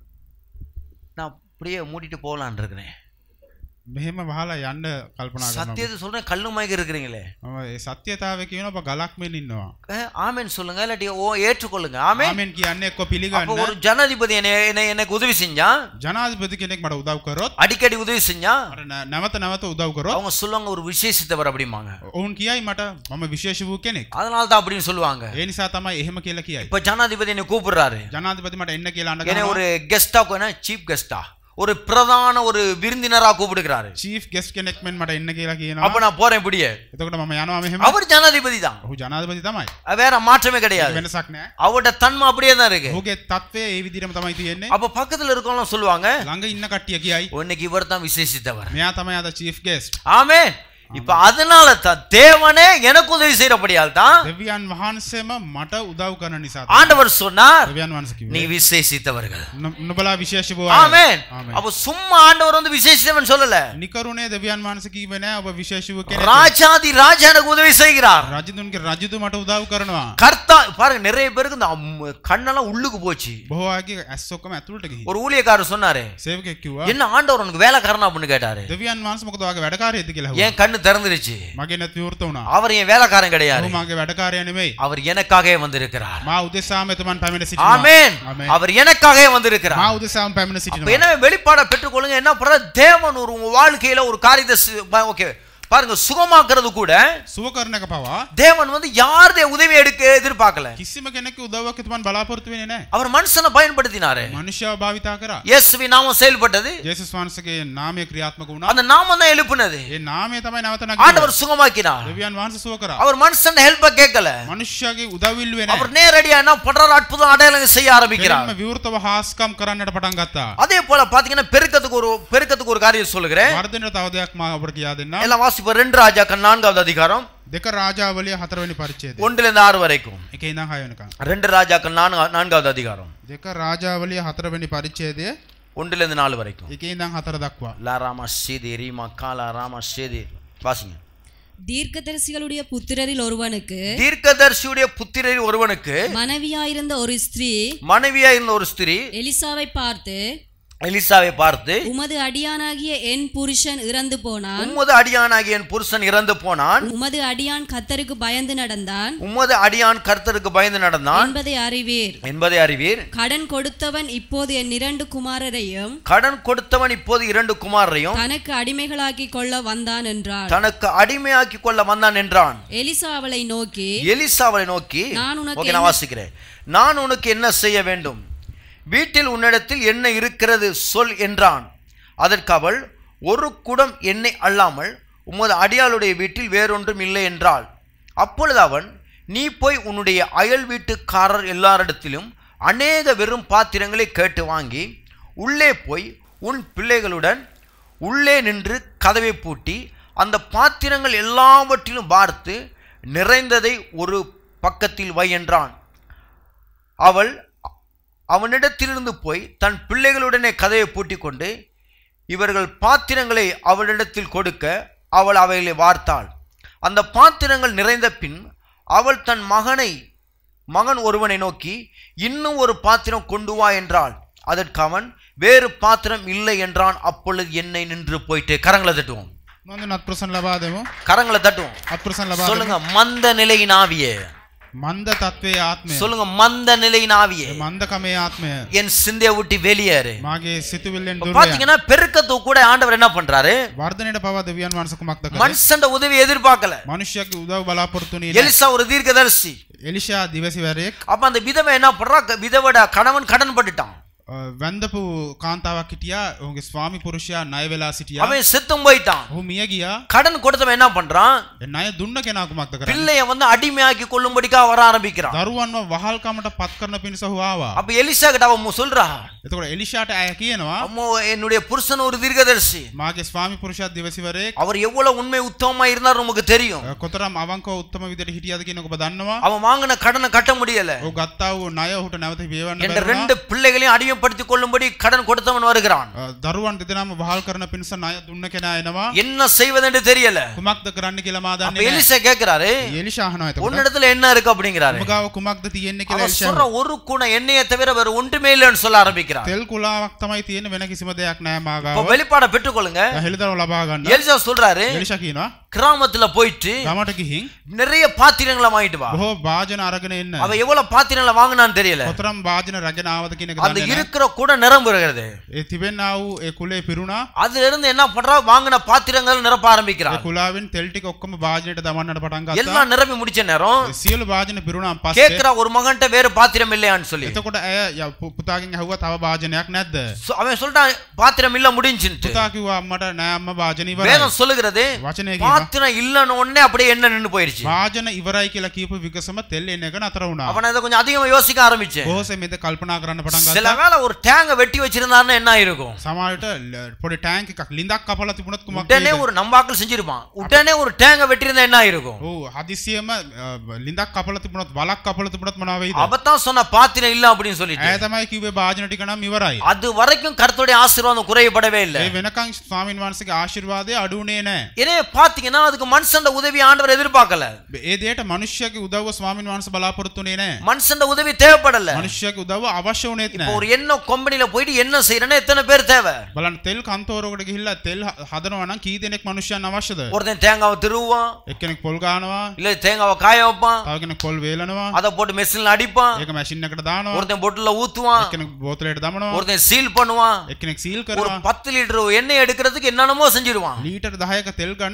நான் அப்படியே மூடிட்டு போகலான் இருக்கிறேன்
මෙහෙම වහලා යන්න කල්පනා කරනවා.
சத்தியத்தை சொல்றேன் கல்லு மயக்க இருக்கிறீங்களே
මම ඒ සත්‍යතාවය කියන ඔබ ගලක් මෙන් ඉන්නවා.
ஏ, ஆமென் சொல்லுங்க இல்லாட்டி ஓ ஏற்றுக்கொள்ளுங்க ஆமென்
ආමෙන් කියන්නේ එක්ක
அப்ப
පිළිගන්න.
ஒரு ஜனாதிபதி என்னை என்னை எனக்கு உதவி செஞ்சா
ජනාධිපති කෙනෙක් මට උදව් කරොත්
அடிக்கடி உதவி செஞ்சா
මට නෑ- නැවත නැවත උදව් කරොත්
அவங்க சொல்லுவாங்க ஒரு விசேஷித்தவர் அப்படிம்பாங்க
ඔවුන් කියයි මට මම විශේෂ වූ කෙනෙක්.
அதனால தான் அப்படின்னு சொல்லுவாங்க
ඒ නිසා තමයි එහෙම කියලා කියයි.
இப்ப ஜனாதிபதி என்னை கூப்பிடுறாரு
ජනාධිපති මට එන්න කියලා අඬ
என்னை
ගන්නවා.
ஒரு கெஸ்டா சீப் கெஸ்டா ஒரு பிரதான ஒரு விருந்தினரா கூப்பிடுகிறாரு
චීෆ් ගෙස්ට් කෙනෙක් මෙන් මට එන්න කියලා කියනවා.
அப்ப நான் போறேன் இப்படியே
එතකොට මම යනවා මෙහෙම.
அவர் ஜனாதிபதி தான்
ඔහු ජනාධිපති තමයි.
அது வேற மாற்றமே கிடையாது
වෙනසක් නෑ.
அவரோட தன்மை அப்படியே தான் இருக்கு
ඔහුගේ தත්වය ඒ විදිහටම තමයි තියෙන්නේ.
அப்ப பக்கத்துல இருக்கவங்க சொல்லுவாங்க
ළඟ ඉන්න කට්ටිය කියයි
"ஓ, இன்னைக்கு இவர் தான் விசேஷித்தவர்
මෙයා තමයි අද චීෆ් ගෙස්ට්.
ஆமே இப்ப அதனால தான் தேவனே எனக்கு உதவி செய்யறபடியால் தான்
දෙවියන් වහන්සේම මට උදව් කරන නිසා. තමයි.
ஆண்டவர் சொன்னார்
දෙවියන් වහන්සේ
நீ
කිව්වේ.
விசேஷித்தவர்கள்
"න- නුඹලා විශේෂ වූ
ஆமென்
ආමෙන්.
அப்ப சும்மா ஆண்டவர் வந்து விசேஷித்தவன் சொல்லல
නිකරුණේ දෙවියන් වහන්සේ කිව්වේ නෑ ඔබ විශේෂ වූ කෙනෙක්.
ராஜாதி ராஜா எனக்கு உதவி செய்கிறார்
රජතුන්ගේ රජතු මට උදව් කරනවා.
கர்த்தா பாருங்க நிறைய பேருக்கு இந்த அம்- கண்ணெல்லாம் உள்ளுக்கு போச்சு
බොහෝ අයගේ ඇස් ඔක්කොම ඇතුළට ගිහින්.
ஒரு ஊழியக்காரர் சொன்னாரு
සේවකෙක් කිව්වා
என்ன ஆண்டவர் உனக்கு வேலைக்காரனா அப்படின்னு கேட்டாரு
දෙවියන් වහන්සේ මොකද ඔයාගේ වැඩකාරයෙක්ද කියලා ඇහුවා.
என் கண்ணு திறந்துருச்சு
මගේ නැත් විවෘත වුණා.
அவர் என் வேலைக்காரன் கிடையாது
ඔහු මගේ වැඩකාරයා නෙමෙයි.
அவர் எனக்காகவே வந்திருக்கிறார்
මා උදෙසාම එතුමන් පැමිණ සිටිනවා.
ஆமென்
ஆமென்.
அவர் எனக்காகவே வந்திருக்கிறார்
මා උදෙසාම පැමිණ
அப்ப
සිටිනවා.
என்ன வெளிப்பாட பெற்றுக்கொள்ளுங்க என்ன பண்ற தேவன் ஒரு உங்க வாழ்க்கையில ஒரு காரியத்தை ஓகே பாருங்க சுகமாக்குறது கூட
සුව කරන එක පවා
தேவன் வந்து யாருடைய உதவி எடுக்க எதிர்பார்க்கல
කිසිම කෙනෙකු උදව්වක් එතුමන් බලාපොරොත්තු වෙන්නේ නැහැ.
அவர் மனுஷனை பயன்படுத்தினாரு
මනුෂ්‍යව භාවිතා කරා.
இயேசுவி நாமம் செயல்பட்டது
ජේසුස් වහන්සේගේ නාමය ක්‍රියාත්මක වුණා.
அந்த நாமம் தான் எழுப்புனது
ඒ නාමය තමයි නැවත
ஆண்டவர்
නැගිටින්නේ.
சுகமாக்கினார்
දෙවියන් වහන්සේ සුව කරා.
அவர் மனுஷன் ஹெல்ப்ப கேட்கல
මනුෂ්‍යයාගේ උදවිල්ුවේ
அவர்
නැහැ.
நேரடியா என்ன பண்றாரு அற்புதம் அடையாளங்கள் செய்ய ஆரம்பிக்கிறார்
කෙලින්ම විවෘතව හාස්කම් කරන්නට පටන් ගත්තා.
அதே போல பாத்தீங்கன்னா பெருக்கத்துக்கு ஒரு பெருக்கத்துக்கு ஒரு காரியம் சொல்லுகிறேன்
වර්ධනයට තව දෙයක් මා ඔබට කියා දෙන්නම්.
எல்லாம் வாசிப்போம் ரெண்டு ராஜாக்கள் நான்காவது அதிகாரம்
දෙක රාජාවලිය හතරවෙනි පරිච්ඡේදය.
ஒன்றுல இருந்து ஆறு வரைக்கும்
එකේ ඉඳන් හය වෙනකම්.
ரெண்டு ராஜாக்கள் நான்கா நான்காவது அதிகாரம்
දෙක රාජාවලිය හතරවෙනි පරිච්ඡේදය
ஒன்றுல இருந்து நாலு வரைக்கும்
එකේ ඉඳන් හතර දක්වා.
லா ராமா சேதி ரீமா காலா ராமா சேதி வாசிங்க
தீர்க்கதரிசிகளுடைய புத்திரரில் ஒருவனுக்கு
தீர்க்கதர்சியுடைய புத்திரரில் ஒருவனுக்கு
மனைவியாயிருந்த ஒரு ஸ்திரீ
மனைவியா இருந்த ஒரு ஸ்திரீ
எலிசாவை பார்த்து
எலிசாவை பார்த்து
உமது அடியானாகிய என் புருஷன் இறந்து போனான்
உம்மது அடியானாகிய என் புருஷன் இறந்து போனான்
உமது அடியான் கத்தருக்கு பயந்து நடந்தான்
உம்மது அடியான் கர்த்தருக்கு பயந்து நடந்தான்
என்பதை அறிவீர்
என்பதை அறிவீர்
கடன் கொடுத்தவன் இப்போது என் இரண்டு குமாரரையும்
கடன் கொடுத்தவன் இப்போது இரண்டு குமாரரையும்
தனக்கு அடிமைகளாக்கி கொள்ள வந்தான் என்றாள்
தனக்கு அடிமையாக்கி கொள்ள வந்தான் என்றான்
எலிசா அவளை நோக்கி
எலிசா அவளை நோக்கி
நான் உனக்கு
ஓகே நான் வாசிக்கிறேன் நான் உனக்கு என்ன செய்ய வேண்டும் வீட்டில் உன்னிடத்தில் என்ன இருக்கிறது சொல் என்றான் அதற்கு அவள் ஒரு குடம் எண்ணெய் அல்லாமல் உமது அடியாளுடைய வீட்டில் வேறொன்றும் இல்லை என்றாள் அப்பொழுது அவன் நீ போய் உன்னுடைய அயல் வீட்டுக்காரர் எல்லாரிடத்திலும் அநேக வெறும் பாத்திரங்களை கேட்டு வாங்கி உள்ளே போய் உன் பிள்ளைகளுடன் உள்ளே நின்று கதவை பூட்டி அந்த பாத்திரங்கள் எல்லாவற்றிலும் பார்த்து நிறைந்ததை ஒரு பக்கத்தில் வை என்றான் அவள் அவனிடத்திலிருந்து போய் தன் பிள்ளைகளுடனே கதையை பூட்டிக் கொண்டு இவர்கள் பாத்திரங்களை அவளிடத்தில் கொடுக்க அவள் அவைகளை வார்த்தாள் அந்த பாத்திரங்கள் நிறைந்த பின் அவள் தன் மகனை மகன் ஒருவனை நோக்கி இன்னும் ஒரு பாத்திரம் கொண்டு வா என்றாள் அதற்கு அவன் வேறு பாத்திரம் இல்லை என்றான் அப்பொழுது என்னை நின்று போயிட்டு கரங்களை தட்டுவோம்
මොන්ද අත්ප්‍රසන් ලබා දෙමු.
கரங்களை தட்டுவோம்
අත්ප්‍රසන් லබා දෙමු.
சொல்லுங்க மந்த நிலையின் ஆவியே
මන්ද තත්ත්වයේ ආත්මය.
சொல்லுங்க மந்த நிலையின் ஆவியே
මන්දකමේ ආත්මය.
என் சிந்தையை விட்டு வெளியேறு
මාගේ සිතුවිල්ලෙන්
இப்ப
දුර යන්න.
பாத்தீங்கன்னா பெருக்கத்துக்கு கூட ஆண்டவர் என்ன பண்றாரு
වර්ධනයට පවා දෙවියන් වහන්සේ කුමක්ද කරන්නේ?
மனுஷன் உதவி எதிர்பார்க்கல
මනුෂ්‍යයාගේ උදව් බලාපොරොත්තු වෙන්නේ නැහැ.
எலிசா ஒரு தீர்க்கதரிசி
එලිෂා දිවසිවරයෙක්
அப்ப அந்த விதவை என்ன பண்றா விதவோட கணவன் கடன் பட்டுட்டான்
අ, වැන්දපු කාන්තාවක් හිටියා ඔහුගේ ස්වාමි පුරුෂයා ණය වෙලා සිටියා.
அவன் செத்தும் போயிட்டான்
ඔහු මිය ගියා.
கடன் கொடுத்தவன் என்ன பண்றான்
ඒ ණය දුන්න කෙනා කුමක්ද කරන්නේ?
பிள்ளைய வந்து அடிமையாக்கி கொள்ளும்படிக்கா வர ஆரம்பிக்கிறான்
දරුවන්ව වහල්කමට පත් කරන පිණිස ඔහු ආවා.
அப்ப எலிசா கிட்ட அவன் சொல்றா
එතකොට එලිෂාට ඇය කියනවා
அம்மோ என்னுடைய புருஷன் ஒரு தீர்க்கதரிசி
මාගේ ස්වාමි පුරුෂයා දිවසිවරයෙක්
அவர் எவ்வளவு உண்மை உத்தமமா இருந்தார் நமக்கு தெரியும்
අ, කොතරම් අවංකව උත්තම විදිහට හිටියද කියන ඔබ දන්නවා.
அவன் வாங்கின கடனை கட்ட முடியல
ඔහු ගත්තා වූ ණය ඔහුට නැවත පියවන්න
என்ற
බැරුණා.
ரெண்டு பிள்ளைகளையும் அடிமைப்படுத்திக் கொள்ளும்படி கடன் கொடுத்தவன் வருகிறான்
අ, දරුවන් දෙදෙනාම වහල් කරන පිණිස ණය දුන්න කෙනා එනවා.
என்ன செய்வதென்று தெரியல
කුමක්ද කරන්න කියලා මා
அப்ப
දන්නේ නැහැ.
எலிசா கேக்குறாரு
එලිෂා අහනවා එතකොට.
உன்னிடத்துல என்ன இருக்கு அப்படிங்கிறாரு
ඔබ ගාව කුමක්ද තියෙන්නේ කියලා
அவன்
එලිෂා
சொல்ற ஒரு குண எண்ணெயை தவிர வேற ஒன்றுமே இல்லைன்னு சொல்ல ஆரம்பிக்கிறான்
තෙල් කුලාවක් තමයි තියෙන වෙන කිසිම දෙයක් නෑ මා
இப்ப
ගාව.
வெளிப்பாட பெற்றுக்கொள்ளுங்க
හෙළිදරව් ලබා ගන්න.
எலிசா சொல்றாரு
එලිෂා කියනවා
கிராமத்துல போயிட்டு
ගමට ගිහින්
நிறைய பாத்திரங்களை வாங்கிட்டு வா
බොහෝ වාජන අරගෙන එන්න.
அவ எவ்வளவு பாத்திரங்களை வாங்கினான்னு தெரியல
කොතරම් වාජන රැගෙන ආවද කියන එක
அந்த
දන්නේ නැහැ.
இருக்கிற கூட நிரம்புகிறது
ඒ තිබෙන්නා වූ ඒ කුලේ පිරුණා.
அதுல இருந்து என்ன பண்றா வாங்கின பாத்திரங்கள் நிரப்ப
ඒ
ஆரம்பிக்கிறான்
කුලාවෙන් තෙල් ටික ඔක්කොම වාජනයට දමන්නට පටන් ගත්තා.
எல்லாம் நிரம்பி முடிச்ச நேரம்
සියලු වාජන පිරුණාන් පස්සේ
கேக்குறா ஒரு மகன்கிட்ட வேறு பாத்திரம் இல்லையான்னு சொல்லி
එතකොට ඇය ය- පු- පුතාගෙන් ඇහුවා තව වාජනයක් නැද්ද?
So, அவன் சொல்லிட்டான் பாத்திரம் இல்ல முடிஞ்சுட்டு
පුතා කිව්වා අම්මට නෑ අම්මා වාජන ඉවරයි.
வேதம் சொல்லுகிறது
වචනය කියනවා
பாத்திரம் இல்லன்னு உடனே அப்படியே என்ன நின்னு போயிருச்சு
වාජන ඉවරයි කියලා කියපු විගසම තෙල් එන එක නතර වුණා.
அவன் அதை கொஞ்சம் அதிகமா யோசிக்க ஆரம்பிச்சேன்
බොහෝසේ මෙද කල්පනා කරන්න පටන්
சில
ගත්තා.
வேளை ஒரு டேங்க வெட்டி வச்சிருந்தாருன்னா என்ன ஆயிருக்கும்
සමහරට ල- පොඩි ටෑන්ක් එකක් ලිඳක් කපලා තිබුණොත් කුමක්
உடனே
වේද?
ஒரு நம்பாக்கள் செஞ்சிருப்பான் உடனே ஒரு டேங்க வெட்டியிருந்தா என்ன ஆயிருக்கும்
ඔව් හදිසියම අ, ලිඳක් කපලා තිබුණොත් වලක් කපලා තිබුණොත් මොනවා වෙයිද?
அவத்தான் சொன்ன பாத்திரம் இல்ல அப்படின்னு சொல்லிட்டு
ඇය තමයි කිව්වේ වාජන ටික නම් ඉවරයි.
அது வரைக்கும் கர்த்தருடைய ஆசீர்வாதம் குறையப்படவே இல்லை
ඒ වෙනකන් ස්වාමීන් වහන්සේගේ ආශිර්වාදය අඩු වුණේ නැහැ.
எனவே பாத்தீங்கன்னா அதுக்கு மனுஷன் உதவி ஆண்டவர் எதிர்பார்க்கல
ඒ දෙයට මිනිස්යාගේ උදව්ව ස්වාමීන් වහන්සේ බලාපොරොත්තු වෙන්නේ නැහැ.
மனுஷன் உதவி தேவைப்படல
මිනිස්යාගේ උදව්ව අවශ්‍ය වුණේත්
இப்போ
නැහැ.
ஒரு என்ன கம்பெனில போயிட்டு என்ன செய்யறேன்னா எத்தனை பேர் தேவை
බලන්න තෙල් කන්තෝරකට ගිහිල්ලා තෙල් හ- හදනවා නම් කී දෙනෙක් මිනිස්යන් අවශ්‍යද?
ஒருத்தன் தேங்காவை திருவுவான்
එක්කෙනෙක් පොල් ගානවා,
இல்ல தேங்காவை காய வைப்பான்
තව කෙනෙක් පොල් වේලනවා,
அதை போட்டு மெஷின்ல அடிப்பான்
ඒක මැෂින් එකට දානවා,
ஒருத்தன் பொட்டில ஊத்துவான்
එක්කෙනෙක් බෝතලයට දමනවා,
ஒருத்தன் சீல் பண்ணுவான்
එක්කෙනෙක් සීල්
ஒரு
කරනවා.
பத்து லிட்டர் எண்ணெய் எடுக்கிறதுக்கு என்னென்னமோ செஞ்சிருவான்
ලීටර් 10ක තෙල් ගන්න බොහෝ දේවල්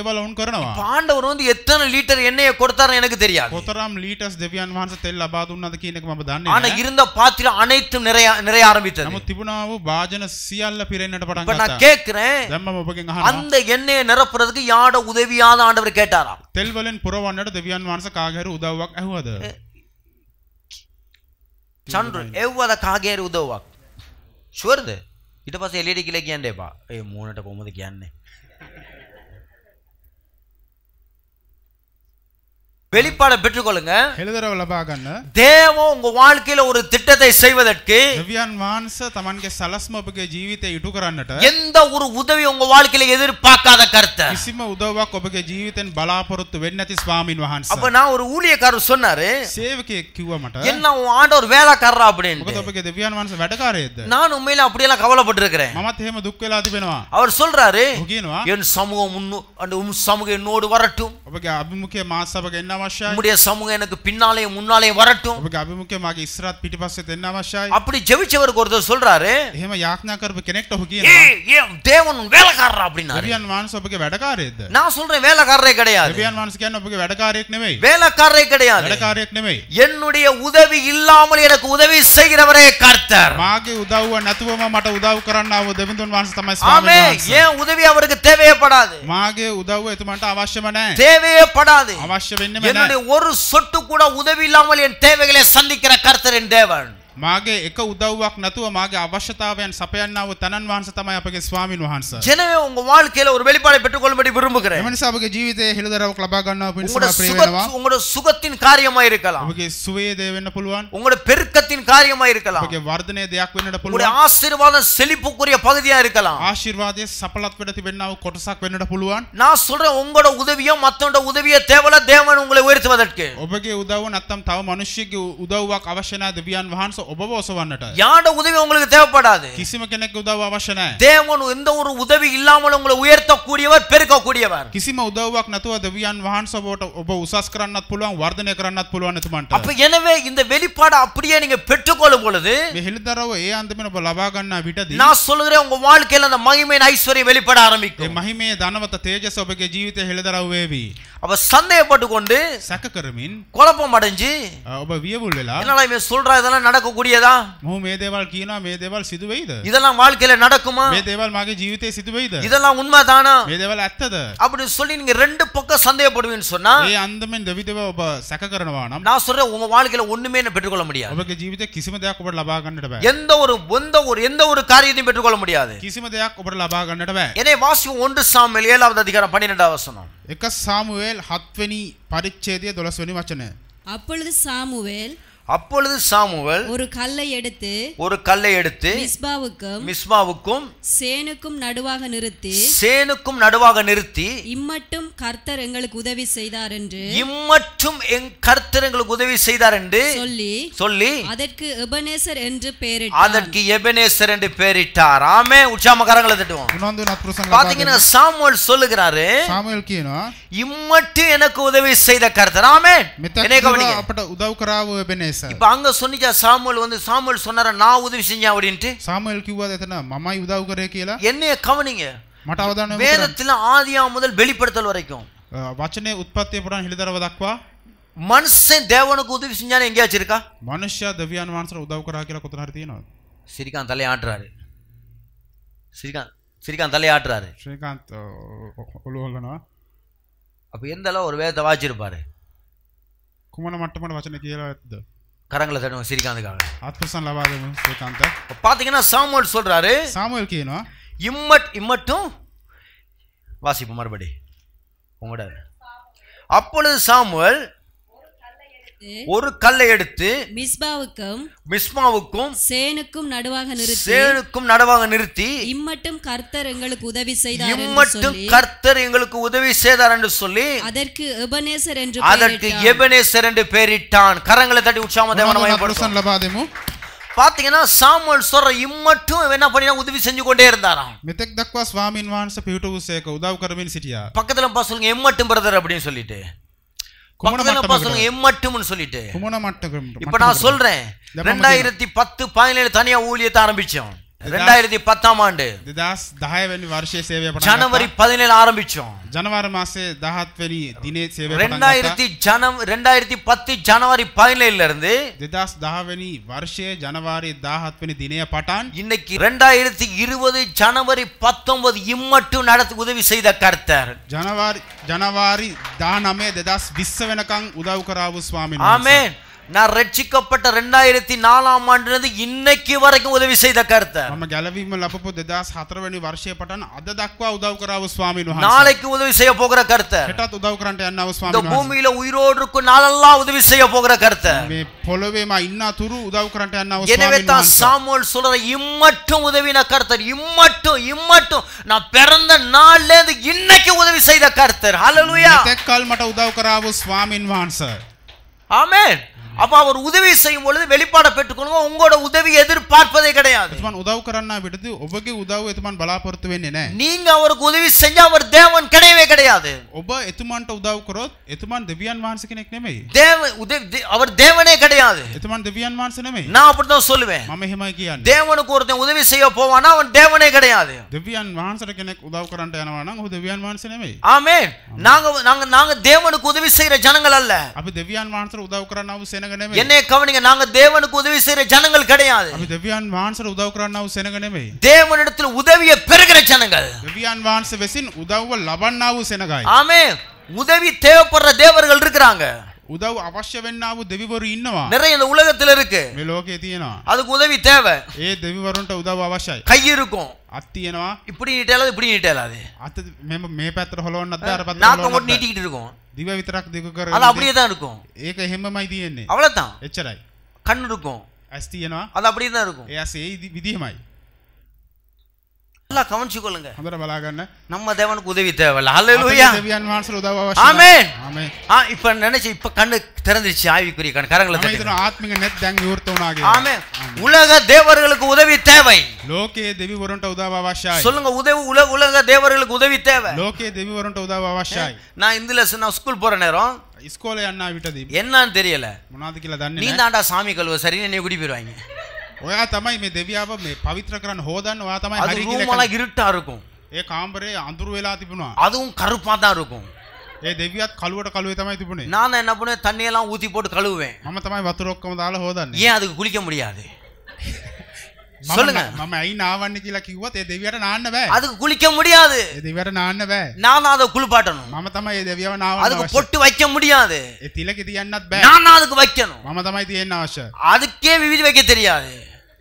දේවල් ඔවුන් කරනවා.
இப்ப ஆண்டவர் வந்து எத்தனை லிட்டர் எண்ணெயை கொடுத்தாரு எனக்கு தெரியாது
කොතරම් ලීටස් දෙවියන් වහන්සේ තෙල් ලබා දුන්නද කියන එක මම දන්නේ
ஆனா
නැහැ.
இருந்த பாத்திரம் அனைத்தும் நிறைய நிறைய ஆரம்பித்தது
නමුත් තිබුණා වූ භාජන සියල්ල පිරෙන්නට පටන්
இப்ப நான்
ගත්තා.
கேட்கிறேன்
දැන් මම ඔබගෙන් අහනවා
அந்த எண்ணெயை நிரப்புறதுக்கு யாரோட உதவியாத ஆண்டவர் கேட்டாராம்
තෙල් වලින් පුරවන්නට දෙවියන් වහන්සේ කාගේ හරි උදව්වක් ඇහුවද?
චන්ද්‍ර එව්වද කාගේරි උදව්වක් ෂුවර්ද ඊට පස්සේ එළියට කියලා කියන්න එපා ඒ මූණට කොහොමද කියන්නේ வெளிப்பாடை பெற்றுக்கொள்ளுங்க
හෙළදරව ලබා ගන්න.
தேவன் உங்க வாழ்க்கையில ஒரு திட்டத்தை செய்வதற்கு
දෙවියන් වහන්සේ Tamanගේ සලස්ම ඔබගේ ජීවිතය ඉටු කරන්නට
எந்த ஒரு உதவி உங்க வாழ்க்கையில எதிர்பார்க்காத கருத்தர்
කිසිම උදව්වක් ඔබගේ ජීවිතෙන් බලාපොරොත්තු වෙන්නේ නැති ස්වාමින් වහන්සේ.
அப்ப நான் ஒரு ஊழியக்காரர் சொன்னாரு
සේවකයෙක් කිව්වා මට.
என்ன உன் ஆண்டவர் வேலைக்காரரா
මොකද
அப்படின்னு
ඔබගේ දෙවියන් වහන්සේ වැඩකාරයෙක්ද?
நான் உண்மையில அப்படியெல்லாம் கவலைப்பட்டிருக்கிறேன்
මමත් එහෙම දුක් වෙලා තිබෙනවා.
அவர் சொல்றாரு
ඔහු කියනවා
என் சமூகம் முன்னு அந்த உம் சமூகம் என்னோடு வரட்டும்
ඔබගේ අභිමුඛය මාත් සමග එන්න අවශ්‍යයි.
உம்முடைய சமூகம் எனக்கு பின்னாலேயும் முன்னாலேயும் வரட்டும்
ඔබගේ අභිමුඛය මගේ ඉස්සරහත් පිටිපස්සෙත් එන්න අවශ්‍යයි.
அப்படி ஜெபிச்சவருக்கு ஒருத்தர் சொல்றாரு
එහෙම යාඥා කරපු කෙනෙක්ට ඔහු
ஏ
කියනවා
ஏ தேவன் உன் வேலைக்காரரா அப்படின்னாரு
දෙවියන් වහන්සේ ඔබගේ වැඩකාරයෙක්ද?
நான் சொல்றேன் வேலைக்காரரே கிடையாது
දෙවියන් වහන්සේ කියන්නේ ඔබගේ වැඩකාරයෙක් නෙවෙයි.
வேலைக்காரரே கிடையாது
වැඩකාරයෙක් නෙවෙයි.
என்னுடைய உதவி இல்லாமல் எனக்கு உதவி செய்கிறவரே கர்த்தர்
මාගේ උදව්ව නැතුවම මට උදව් කරන්නව දෙවිඳුන් වහන්සේ තමයි
ஆமே
ස්වාමීන් වහන්සේ.
ஏன் உதவி அவருக்கு தேவையப்படாது
මාගේ උදව්ව එතුමන්ට අවශ්‍යම නැහැ.
தேவையே படாது
අවශ්‍ය වෙන්නෙම
என்னுடைய
නැහැ.
ஒரு சொட்டு கூட உதவி இல்லாமல் என் தேவைகளை சந்திக்கிற கர்த்தர் என் தேவன்
මාගේ එක උදව්වක් නැතුව මාගේ අවශ්‍යතාවයන් සපයන්නව තනන් වහන්සේ තමයි අපගේ ස්වාමීන් වහන්සේ.
எனவே உங்க வாழ்க்கையில ஒரு வெளிப்பாடை பெற்றுக்கொள்ளும்படி விரும்புகிறேன்
එම නිසා ඔබගේ ජීවිතයේ හෙළදරවක් ලබා ගන්නව පිණිස
உங்களோட
මා ප්‍රිය
சுக
වෙනවා.
உங்களோட சுகத்தின் காரியமா இருக்கலாம்
ඔබගේ සුවේ දේ වෙන්න පුළුවන්.
உங்களோட பெருக்கத்தின் காரியமா இருக்கலாம்
ඔබගේ වර්ධනයේ දෙයක් වෙන්නට
உங்களுடைய
පුළුවන්.
ஆசீர்வாதம் செழிப்புக்குரிய பகுதியா இருக்கலாம்
ආශිර්වාදයේ සපලත් වෙට තිබෙන්නව කොටසක් වෙන්නට පුළුවන්.
நான் சொல்றேன் உங்களோட உதவியும் மத்தவங்களோட உதவிய தேவல தேவன் உங்களை உயர்த்துவதற்கு
ඔබගේ උදව්ව නැත්තම් තව මිනිස්සෙක්ගේ උදව්වක් අවශ්‍ය නැහැ දෙවියන් වහන්සේ ඔබව ඔසවන්නට.
யாரோட உதவி உங்களுக்கு தேவைப்படாது
කිසිම කෙනෙක් උදව් අවශ්‍ය නැහැ.
தேவன் எந்த ஒரு உதவி இல்லாமல் உங்களை உயர்த்தக்கூடியவர் பெருக்கக்கூடியவர்
කිසිම උදව්වක් නැතුව දෙවියන් වහන්සේ ඔබට ඔබ උසස් කරන්නත් පුළුවන් වර්ධනය කරන්නත් පුළුවන් එතුමන්ට.
அப்ப எனவே இந்த வெளிப்பாடு அப்படியே நீங்க பெற்றுக்கொள்ளும் பொழுது
මේ හෙළිදරව ඒ අන්දමෙන් ඔබ ලබා ගන්නා විටදී
நான் சொல்லுகிறேன் உங்க வாழ்க்கையில அந்த மகிமையின் ஐஸ்வர்யம் வெளிப்பட
ඒ
ஆரம்பிக்கும்
මහිමේ ධනවත තේජස ඔබගේ ජීවිතය හෙළිදරව් වේවි.
அப்ப சந்தேகப்பட்டு கொண்டு
සැක කරමින්
குழப்பம் அடைஞ்சு
අ, ඔබ වියවුල් වෙලා
என்னடா இவன் சொல்றா இதெல்லாம் நடக்கக்கூடியதா
මොහු මේ දේවල් කියනවා මේ දේවල් සිදු වෙයිද?
இதெல்லாம் வாழ்க்கையில நடக்குமா
මේ දේවල් මගේ ජීවිතේ සිදු වෙයිද?
இதெல்லாம் உண்மைதானா
මේ දේවල් ඇත්තද?
அப்படின்னு சொல்லி நீங்க ரெண்டு பக்கம் சந்தேகப்படுவீங்கன்னு சொன்னா
ඒ අන්දමෙන් දෙවිදව ඔබ සැක කරනවා නම්
நான் சொல்றேன் உங்க வாழ்க்கையில ஒண்ணுமே என்ன பெற்றுக்கொள்ள முடியாது
ඔබගේ ජීවිතේ කිසිම දෙයක් ඔබට ලබා ගන්නට බෑ.
எந்த ஒரு எந்த ஒரு எந்த ஒரு காரியத்தையும் பெற்றுக்கொள்ள முடியாது
කිසිම දෙයක් ඔබට ලබා ගන්නට බෑ.
எனவே வாசிப்பு ஒன்று சாமுவேல் ஏழாவது அதிகாரம் பன்னிரெண்டாவது வசனம்
එක සාමුවේල් 7 වෙනි පරිච්ඡේදය 12 වෙනි වචනය.
அப்பொழுது சாமுவேல்
அப்பொழுது சாமுவேல்
ஒரு கல்லை எடுத்து
ஒரு கல்லை எடுத்து
மிஸ்பாவுக்கும்
மிஸ்மாவுக்கும்
சேனுக்கும் நடுவாக நிறுத்தி
சேனுக்கும் நடுவாக நிறுத்தி
இம்மட்டும் கர்த்தர் எங்களுக்கு உதவி செய்தார் என்று
இம்மற்றும் எங் கர்த்தர் எங்களுக்கு உதவி செய்தார் என்று
சொல்லி
சொல்லி
அதற்கு எபனேசர் என்று பெயரிட்டார்
அதற்கு எபனேசர் என்று பெயரிட்டார் ஆமே உற்சாம கரங்களை தட்டுவோம்
උනන්දු නත් ප්‍රසංග
பாத்தீங்கன்னா சாமுவேல் சொல்லுகிறாரு
සාමුවේල් කියනවා
இம்மட்டும் எனக்கு உதவி செய்த கர்த்தர் ஆமே
මෙතක්
என்னை
කිව්වා
கவனிங்க
අපට උදව් කරාව එබෙනේසර්.
இப்ப அங்க சொன்னிச்சா சாமுவேல் வந்து சாமுவேல் சொன்னார நான் உதவி செஞ்சேன் அப்படின்ட்டு
සාමුවේල් කිව්වාද එතන මමයි උදව් කරේ කියලා?
என்னைய கவனிங்க
මට අවධානය යොමු කරන්න.
வேதத்துல ஆதியா முதல் வெளிப்படுத்தல் வரைக்கும்
අ, වචනේ උත්පත්තිය පුරාණ හෙළිදරව දක්වා
மனுஷன் தேவனுக்கு உதவி செஞ்சானே எங்கேயாச்சும் இருக்கா
මනුෂ්‍යයා දෙවියන් වහන්සේට උදව් කරා කියලා කොතන හරි තියෙනවද?
சிரிக்கான் தலையை ஆட்டுறாரு சிரிக்கான் சிரிக்கான் தலையை ஆட்டுறாரு
ශ්‍රීකාන්ත් අ, ඔළුව හොල්ලනවා.
அப்ப எந்த அளவு ஒரு வேதத்தை வாச்சிருப்பாரு
කුමන මට්ටමට වචන කියලා ඇද්ද?
கரங்களை தட்டுவோம் சிரிக்காந்துக்காக
ආත්මසන් ලබා දෙමු ශ්‍රීකාන්ත.
இப்ப பாத்தீங்கன்னா சாமுவேல் சொல்றாரு
සාමුවේල් කියනවා
இம்மட் இம்மட்டும் வாசிப்பு மறுபடி உங்களோட அப்பொழுது சாமுவேல் ஒரு கல்லை எடுத்து
மிஸ்பாவுக்கும்
மிஸ்மாவுக்கும்
சேனுக்கும் நடுவாக நிறுத்தி
சேனுக்கும் நடுவாக நிறுத்தி
இம்மட்டும் கர்த்தர் எங்களுக்கு உதவி செய்தார் என்று
இம்மட்டும்
சொல்லி
கர்த்தர் எங்களுக்கு உதவி செய்தார் என்று சொல்லி
அதற்கு எபனேசர் என்று
அதற்கு
பெயரிட்டார்.
எபனேசர் என்று பெயரிட்டான் கரங்களை தட்டி உற்சாம
උනන්දු නත්
தேவனமயப்படுத்தும்
ප්‍රසංග ලබා දෙමු.
பாத்தீங்கன்னா சாமுவேல் சொல்ற இம்மட்டும் என்ன பண்ணினா உதவி செஞ்சு கொண்டே இருந்தாராம்
මෙතෙක් දක්වා ස්වාමින් වහන්සේ පිහිටුවසේක උදව් කරමින් සිටියා.
பக்கத்துல பா சொல்லுங்க எம்மட்டும் பிரதர் அப்படின்னு சொல்லிட்டு
කුමන
பக்கத்துல பா சொல்லுங்க
මට්ටමකට?
எம்மட்டும்னு சொல்லிட்டு
කුමන මට්ටමකට?
இப்ப நான் சொல்றேன்
இந்த
ரெண்டாயிரத்தி பத்து பதினேழு தனியா ஊழியத்தை ஆரம்பிச்சோம் ரெண்டாயிரத்தி பத்தாம் ஆண்டு
දෙදස් දහයවැනි වර්ෂය සේවය පටන්
ஜனவரி
ගත්තා.
பதினேழு ஆரம்பிச்சோம்
ජනවාර මාසේ දහත්වැනි දිනේ සේවය පටන්
ரெண்டாயிரத்தி ஜன ரெண்டாயிரத்தி பத்து ஜனவரி பதினேழுல இருந்து
දෙදස් දහවැනි වර්ෂය ජනවාරි දාහත්වනි දිනය පටන්
இன்னைக்கு ரெண்டாயிரத்தி இருபது ஜனவரி பத்தொன்பது இம்மட்டும் நடத்தி உதவி செய்த கர்த்தர்
ජනවාරි ජනවාරි දානමය දෙදස් විස්ස වෙනකං උදව් කරාව ස්වාමින්
ஆமென் நான் ரட்சிக்கப்பட்ட ரெண்டாயிரத்தி நாலாம் ஆண்டிலிருந்து இன்னைக்கு வரைக்கும் உதவி செய்த கர்த்தர்
මම ගැලවීම ලපපු දෙදස් හතරවැනි වර්ෂය පටන් අද දක්වා උදව් කරාව ස්වාමින් වහන්සේ.
நாளைக்கு உதவி செய்ய போகிற கர்த்தர்
හෙටත් උදව් කරන්ට යන්නව
இந்த
ස්වාමින් වහන්සේ.
பூமியில உயிரோடு இருக்கும் நாளெல்லாம் உதவி செய்ய போகிற கர்த்தர்
මේ පොළොවේම ඉන්න තුරු උදව් කරන්ට යන්නව
எனவே
ස්වාමින්
தான்
වහන්සේ.
சாமுவேல் சொல்ற இம்மட்டும் உதவின கர்த்தர் இம்மட்டும் இம்மட்டும் நான் பிறந்த நாள்ல இருந்து இன்னைக்கு உதவி செய்த கர்த்தர் ஹalleluya
මෙතෙක් කල් මට උදව් කරාව ස්වාමින් වහන්සේ.
ஆமென் அப்ப அவர் உதவி செய்யும் பொழுது வெளிப்பாட பெற்றுக்கொள்ளுங்க உங்களோட உதவி எதிர்பார்ப்பதே கிடையாது
එතුමන් උදව් කරන්න විටදී ඔබගේ උදව් එතුමන් බලාපොරොත්තු වෙන්නේ නැහැ.
நீங்க அவருக்கு உதவி செஞ்சா அவர் தேவன் கிடையவே கிடையாது
ඔබ එතුමන්ට උදව් කරොත් එතුමන් දෙවියන් වහන්සේ කෙනෙක් නෙමෙයි.
தேவ உதவி தே- அவர் தேவனே கிடையாது
එතුමන් දෙවියන් වහන්සේ නෙමෙයි.
நான் அப்படித்தான் சொல்லுவேன்
මම එහෙමයි කියන්නේ.
தேவனுக்கு ஒருத்தன் உதவி செய்ய போவானா அவன் தேவனே கிடையாது
දෙවියන් වහන්සේට කෙනෙක් උදව් කරන්නට යනවා නම් ඔහු දෙවියන් වහන්සේ නෙමෙයි.
ஆமென் நாங்க நாங்க நாங்க தேவனுக்கு உதவி செய்யற ஜனங்கள் அல்ல
අපි දෙවියන් වහන්සේට උදව් කරන්නව සෙනග නෙමෙයි.
என்னை கவனிங்க நாங்க தேவனுக்கு உதவி செய்யற ஜனங்கள் கிடையாது
අපි දෙවියන් වහන්සේට උදව් කරන්නව සෙනග නෙමෙයි.
தேவனிடத்தில் உதவியை பெறுகிற ஜனங்கள்
දෙවියන් වහන්සේ විසින් උදව්ව ලබන්නා වූ සෙනගයි.
ஆமென் உதவி தேவைப்படுற தேவர்கள் இருக்கிறாங்க
උදව් අවශ්‍ය වෙන්නා වූ දෙවිවරු ඉන්නවා.
நிறைய இந்த உலகத்துல இருக்கு
මේ ලෝකේ තියෙනවා.
அதுக்கு உதவி தேவை
ඒ දෙවිවරුන්ට උදව් අවශ්‍යයි.
கை இருக்கும்
අත් තියෙනවා.
இப்படி நீட்டலாது இப்படி நீட்டலாது
අත මෙම මේ පැත්තට හොලවන්නත් බෑ, අර පැත්තට
நாக்க
හොලවන්නත්
மட்டும்
බෑ.
நீட்டிக்கிட்டு இருக்கும்
දිව විතරක් දිගු
அது
කරගෙන
அப்படியே தான் இருக்கும்
ඒක එහෙමමයි තියෙන්නේ.
அவ்வளவுதான்
එච්චරයි.
கண் இருக்கும்
ඇස් තියෙනවා.
அது அப்படியே தான் இருக்கும்
ඒ ඇස් ඒ ඉදි- විදිහමයි.
நல்லா கவனிச்சுக்கொள்ளுங்க
හොඳට බලාගන්න.
நம்ம தேவனுக்கு உதவி தேவையில்ல
අපේ
ஹalleluya
දෙවියන් වහන්සේට උදව් අවශ්‍යයි.
ஆமென்
ආමේන්.
ஆ இப்ப நினைச்சு இப்ப கண்ணு திறந்துருச்சு ஆவிக்குரிய கண் கரங்களை
මම
தட்டுங்க
හිතනවා ආත්මික net දැන් විවෘත වුණා කියලා.
ஆமென் உலக தேவர்களுக்கு உதவி தேவை
ලෝකයේ දෙවිවරුන්ට උදව් අවශ්‍යයි.
சொல்லுங்க உதவி உலக உலக தேவர்களுக்கு உதவி தேவை
ලෝකයේ දෙවිවරුන්ට උදව් අවශ්‍යයි.
நான் இந்துல நான் ஸ்கூல் போற நேரம்
ඉස්කෝලේ යන්න විටදී
என்னன்னு தெரியல
මොනවද කියලා දන්නේ
நீ
නැහැ.
தாண்டா சாமி கழுவ சரின்னு என்னை குடி போயிருவாங்க
ඔයා තමයි මේ දෙවියාව මේ පවිත්‍ර කරන්න හෝදන්න ඔයා තමයි
அது
හරි
ரூம்
කියලා
எல்லாம் இருட்டா இருக்கும்
ඒ කාමරේ අඳුරු වෙලා තිබුණා.
அதுவும் கருப்பா தான் இருக்கும்
ඒ දෙවියත් කළුවට කළුවේ තමයි තිබුණේ.
நான் என்ன பண்ணுவேன் தண்ணியெல்லாம் ஊத்தி போட்டு கழுவுவேன்
මම තමයි වතුර ඔක්කොම දාලා හොදන්නේ.
ஏன் அதுக்கு குளிக்க முடியாது
මම-
சொல்லுங்க
මම ඇයි නාවන්නේ කියලා කිව්වත් ඒ දෙවියට නාන්න බෑ.
அதுக்கு குளிக்க முடியாது
ඒ දෙවියට නාන්න බෑ.
நான் தான் அதை குளிப்பாட்டணும்
මම තමයි ඒ දෙවියව නාවන්න
அதுக்கு
අවශ්‍ය.
பொட்டு வைக்க முடியாது
ඒ තිලක තියන්නත් බෑ.
நான் தான் அதுக்கு வைக்கணும்
මම තමයි තියෙන්න අවශ්‍ය.
அதுக்கே விவிதி வைக்க தெரியாது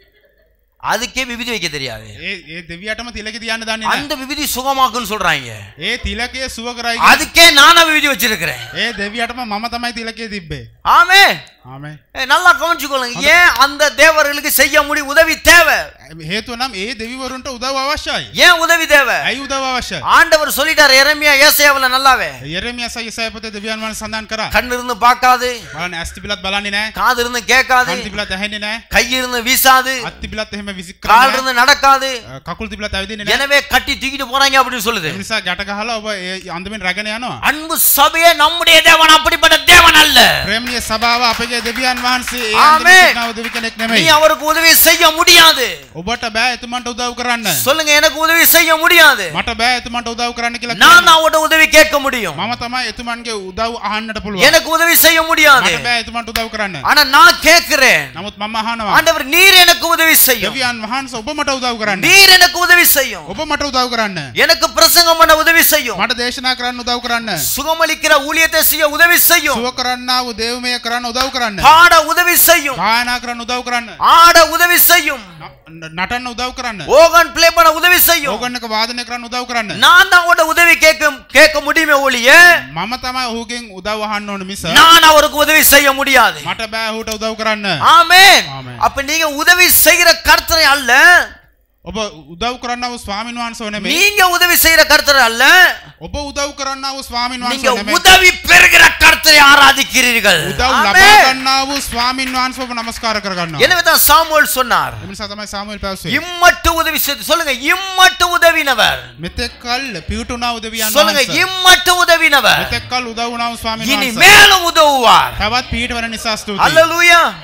அதுக்கே விவிதி வைக்க தெரியாது
ඒ ඒ දෙවියටම තිලක තියන්න දන්නේ නැහැ.
அந்த விவிதி சுகமாக்குன்னு சொல்றாங்க
ඒ තිලකය සුව කරයි.
அதுக்கே நானா விவிதி வச்சிருக்கிறேன்
ඒ දෙවියටම මම තමයි තිලකේ තිබ්බේ.
ஆமே
ආමේ.
நல்லா கவனிச்சுக்கொள்ளுங்க ஏன் அந்த தேவர்களுக்கு செய்ய முடியும் உதவி தேவை
හේතුව නම් ඒ දෙවිවරුන්ට උදව් අවශ්‍යයි.
ஏன் உதவி தேவை
ඇයි උදව් අවශ්‍යයි?
ஆண்டவர் சொல்லிட்டாரு எரமியா ஏசாயாவுல நல்லாவே
යෙරමියා සයිසය පොතේ දෙවියන් වහන්සේ සඳහන් කරා.
கண் இருந்து பார்க்காது
බලන්න ඇස් තිබිලත් බලන්නේ නැහැ.
காது இருந்து கேட்காது
කන් තිබිලත් ඇහෙන්නේ නැහැ.
கை இருந்து வீசாது
අත් තිබිලත් එහෙම විසික්
கால்
කරන්නේ නැහැ.
இருந்து நடக்காது
කකුල් තිබිලත් ඇවිදින්නේ නැහැ.
எனவே கட்டி தூக்கிட்டு போறாங்க அப்படின்னு சொல்லுது
ඒ නිසා ගැට ගහලා ඔබ ඒ අන්දමින් රැගෙන යනවා.
அன்பு சபையே நம்முடைய தேவன் அப்படிப்பட்ட தேவன் அல்ல
ප්‍රේමණීය සභාව අපගේ දෙවියන් වහන්සේ ඒ
ආමේන්.
අන්දමින් සිටිනා දෙවි කෙනෙක්
நீ
නෙමෙයි.
அவருக்கு உதவி செய்ய முடியாது
ඔබට බෑ එතුමන්ට උදව් කරන්න.
சொல்லுங்க எனக்கு உதவி செய்ய முடியாது
මට බෑ එතුමන්ට උදව් කරන්න කියලා
நான்
කියන්න.
அவட உதவி கேட்க முடியும்
මම තමයි එතුමන්ගේ උදව් අහන්නට පුළුවන්.
எனக்கு உதவி செய்ய முடியாது
මට බෑ එතුමන්ට උදව් කරන්න.
ஆனா நான் கேட்கிறேன்
නමුත් මම අහනවා.
ஆண்டவர் நீர் எனக்கு உதவி செய்யும்
දෙවියන් වහන්සේ ඔබ මට උදව් කරන්න.
நீர் எனக்கு உதவி செய்யும்
ඔබ මට උදව් කරන්න.
எனக்கு பிரசங்கம் பண்ண உதவி செய்யும்
මට දේශනා කරන්න උදව් කරන්න.
சுகமளிக்கிற ஊழியத்தை செய்ய உதவி செய்யும்
සුව කරන්නා වූ දේවමය කරන්න උදව් කරන්න.
பாட உதவி செய்யும்
ගායනා කරන්න උදව් කරන්න.
ஆட உதவி செய்யும்
න- නටන්න උදව් කරන්න.
ஓகன் ப்ளே பண்ண உதவி செய்யும்
ඕගන්න එක වාදනය කරන්න උදව් කරන්න.
நான் தான் அவட உதவி கேட்க கேட்க முடியுமே ஒழிய
මම තමයි ඔහුගෙන් උදව් අහන්න ඕන මිස
நான் அவருக்கு உதவி செய்ய முடியாது
මට බෑ ඔහුට උදව් කරන්න.
ஆமென்
ஆமென்.
அப்ப நீங்க உதவி செய்யற கர்த்தரை அல்ல
ඔබ උදව් කරන්න වූ ස්වාමීන් වහන්සේ නෙමෙයි.
நீங்க உதவி செய்யற கர்த்தரை அல்ல
ඔබ උදව් කරන්න වූ ස්වාමීන්
நீங்க
වහන්සේ නෙමෙයි.
உதவி பெறுகிற கர்த்தரை ஆராதிக்கிறீர்கள்
උදව් ලබා
ஆமென்.
ගන්නා වූ ස්වාමීන් වහන්සේ ඔබ නමස්කාර කරගන්නවා.
எனவே தான் சாமுவேல் சொன்னார்
ඒ නිසා තමයි සාමුවෙල් පැවසුවේ.
இம்மட்டு உதவி செய்து சொல்லுங்க இம்மட்டு உதவினவர்
මෙතෙක් කල් පිහිටුනා උදවියන්
சொல்லுங்க
වහන්සේ.
இம்மட்டு உதவினவர்
මෙතෙක් කල් උදව් වුණා වූ ස්වාමීන්
இனி
වහන්සේ.
மேலும் உதவுவார்
තවත් පිහිට වන නිසා ස්තුතියි.
அல்லேலூயா
Hallelujah.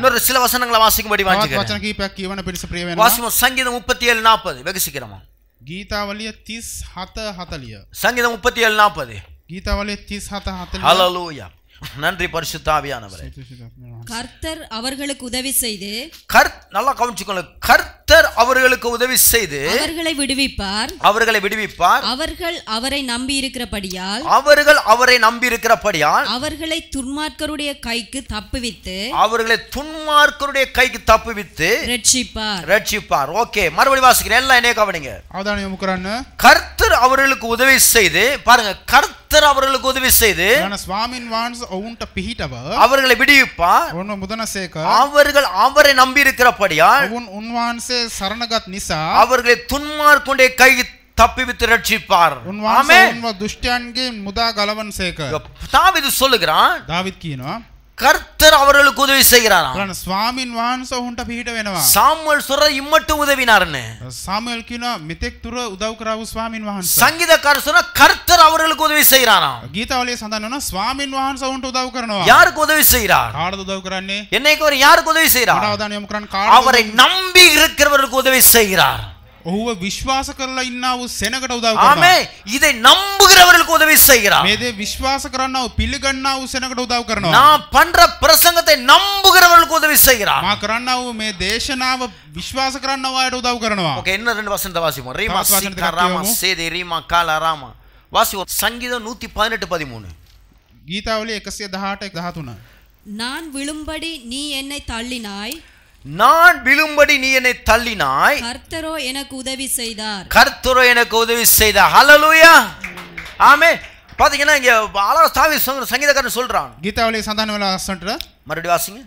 இன்னொரு சில வசனங்களை வாசிக்கும்படி
තවත්
வாஞ்சிக்கிறேன்
වචන කීපයක් කියවන පිරිස ප්‍රිය වෙනවා.
வாசிப்போம் சங்கீதம் முப்பத்தி ஏழு நாற்பது வெகு சீக்கிரமா
ගීතාවලිය 37 40.
சங்கீதம் முப்பத்தி ஏழு நாற்பது
ගීතාවලිය 37 40.
ஹalleluya நன்றி பரிசுத்தாவியானவரே
கர்த்தர் அவர்களுக்கு உதவி செய்து
கர் நல்லா கவனிச்சுக்கோங்க கர்த்தர் அவர்களுக்கு உதவி செய்து
அவர்களை விடுவிப்பார்
அவர்களை விடுவிப்பார்
அவர்கள் அவரை நம்பி இருக்கிறபடியால்
அவர்கள் அவரை நம்பி இருக்கிறபடியால்
அவர்களை துன்மார்க்கருடைய கைக்கு தப்புவித்து
அவர்களை துன்மார்க்கருடைய கைக்கு தப்புவித்து
ரட்சிப்பார்
ரட்சிப்பார் ஓகே மறுபடி வாசிக்கிறேன் எல்லாம் என்னைய கவனிங்க
අවධානය යොමු කරන්න.
கர்த்தர் அவர்களுக்கு உதவி செய்து பாருங்க கர்த்தர் அவர்களுக்கு உதவி செய்து
යන ස්වාමින් වහන්සේ ඔවුන්ට පිහිටව
அவர்களை விடுவிப்பார்
ඔවුන්ව මුදනසේක
அவர்கள் அவரை நம்பி இருக்கிறபடியால்
ඔවුන් උන්වහන්සේ සරණගත් නිසා
அவர்களை துன்மார்க்குடைய கை தப்பிவித்து ரட்சிப்பார்
උන්වහන්සේ
ஆமென்.
ඔවුන්ව දුෂ්ටයන්ගේ මුදා ගලවන්සේක.
தாவீது சொல்லுகிறான்
දාවිත් කියනවා
கர்த்தர் அவர்களுக்கு உதவி செய்கிறாராம்
බලන්න ස්වාමින් වහන්සේ ඔවුන්ට පිහිට වෙනවා.
சாமுவேல் சொல்ற இம்மட்டும் உதவினார்னு
සාමුවෙල් කියනවා මෙතෙක් තුර උදව් කරාවු ස්වාමින් වහන්සේ.
சங்கீதக்காரர் சொன்னா கர்த்தர் அவர்களுக்கு உதவி செய்கிறாராம்
ගීතාවලිය සඳහන් වෙනවා ස්වාමින් වහන්සේ ඔවුන්ට උදව් කරනවා.
யாருக்கு உதவி செய்கிறார்
කාටද උදව් කරන්නේ?
என்னைக்கு அவர் யாருக்கு உதவி
මට
செய்கிறார்
අවධානය යොමු කරන්න කාටද?
அவரை நம்பி இருக்கிறவர்களுக்கு உதவி செய்கிறார்
ඔහුව විශ්වාස කරලා ඉන්නා වූ සෙනගට උදව්
ஆமே
කරනවා.
இதை நம்புகிறவர்களுக்கு உதவி செய்கிறார்
මේ දේ විශ්වාස කරන්නා වූ පිළිගන්නා වූ සෙනගට උදව් කරනවා.
நான் பண்ற பிரசங்கத்தை நம்புகிறவர்களுக்கு உதவி செய்கிறார்
මා කරන්නා වූ මේ දේශනාව විශ්වාස කරන්නා අයට උදව් කරනවා.
ஓகே இன்னும் ரெண்டு வசனத்தை வாசிப்போம் ரீமா
தவஸ் வசனத்தை
சீக்கா ராமா
கத்தியோமு.
சேதி ரீமா காலா ராமா வாசிப்போம் சங்கீதம் நூத்தி பதினெட்டு பதிமூணு
ගීතාවලිය 118 13.
நான் விழும்படி நீ என்னை தள்ளினாய்
நான் விழும்படி நீ என்னை தள்ளினாய்
கர்த்தரோ எனக்கு உதவி செய்தார்
கர்த்தரோ எனக்கு உதவி செய்த ஹalleluya ஆமே பாத்தீங்கன்னா இங்க அழகா தாவி சங்கீதக்காரன் சொல்றான்
ගීතාවලිය සඳහන් වෙලා අස්සන්ට
மறுபடியும் வாசிங்க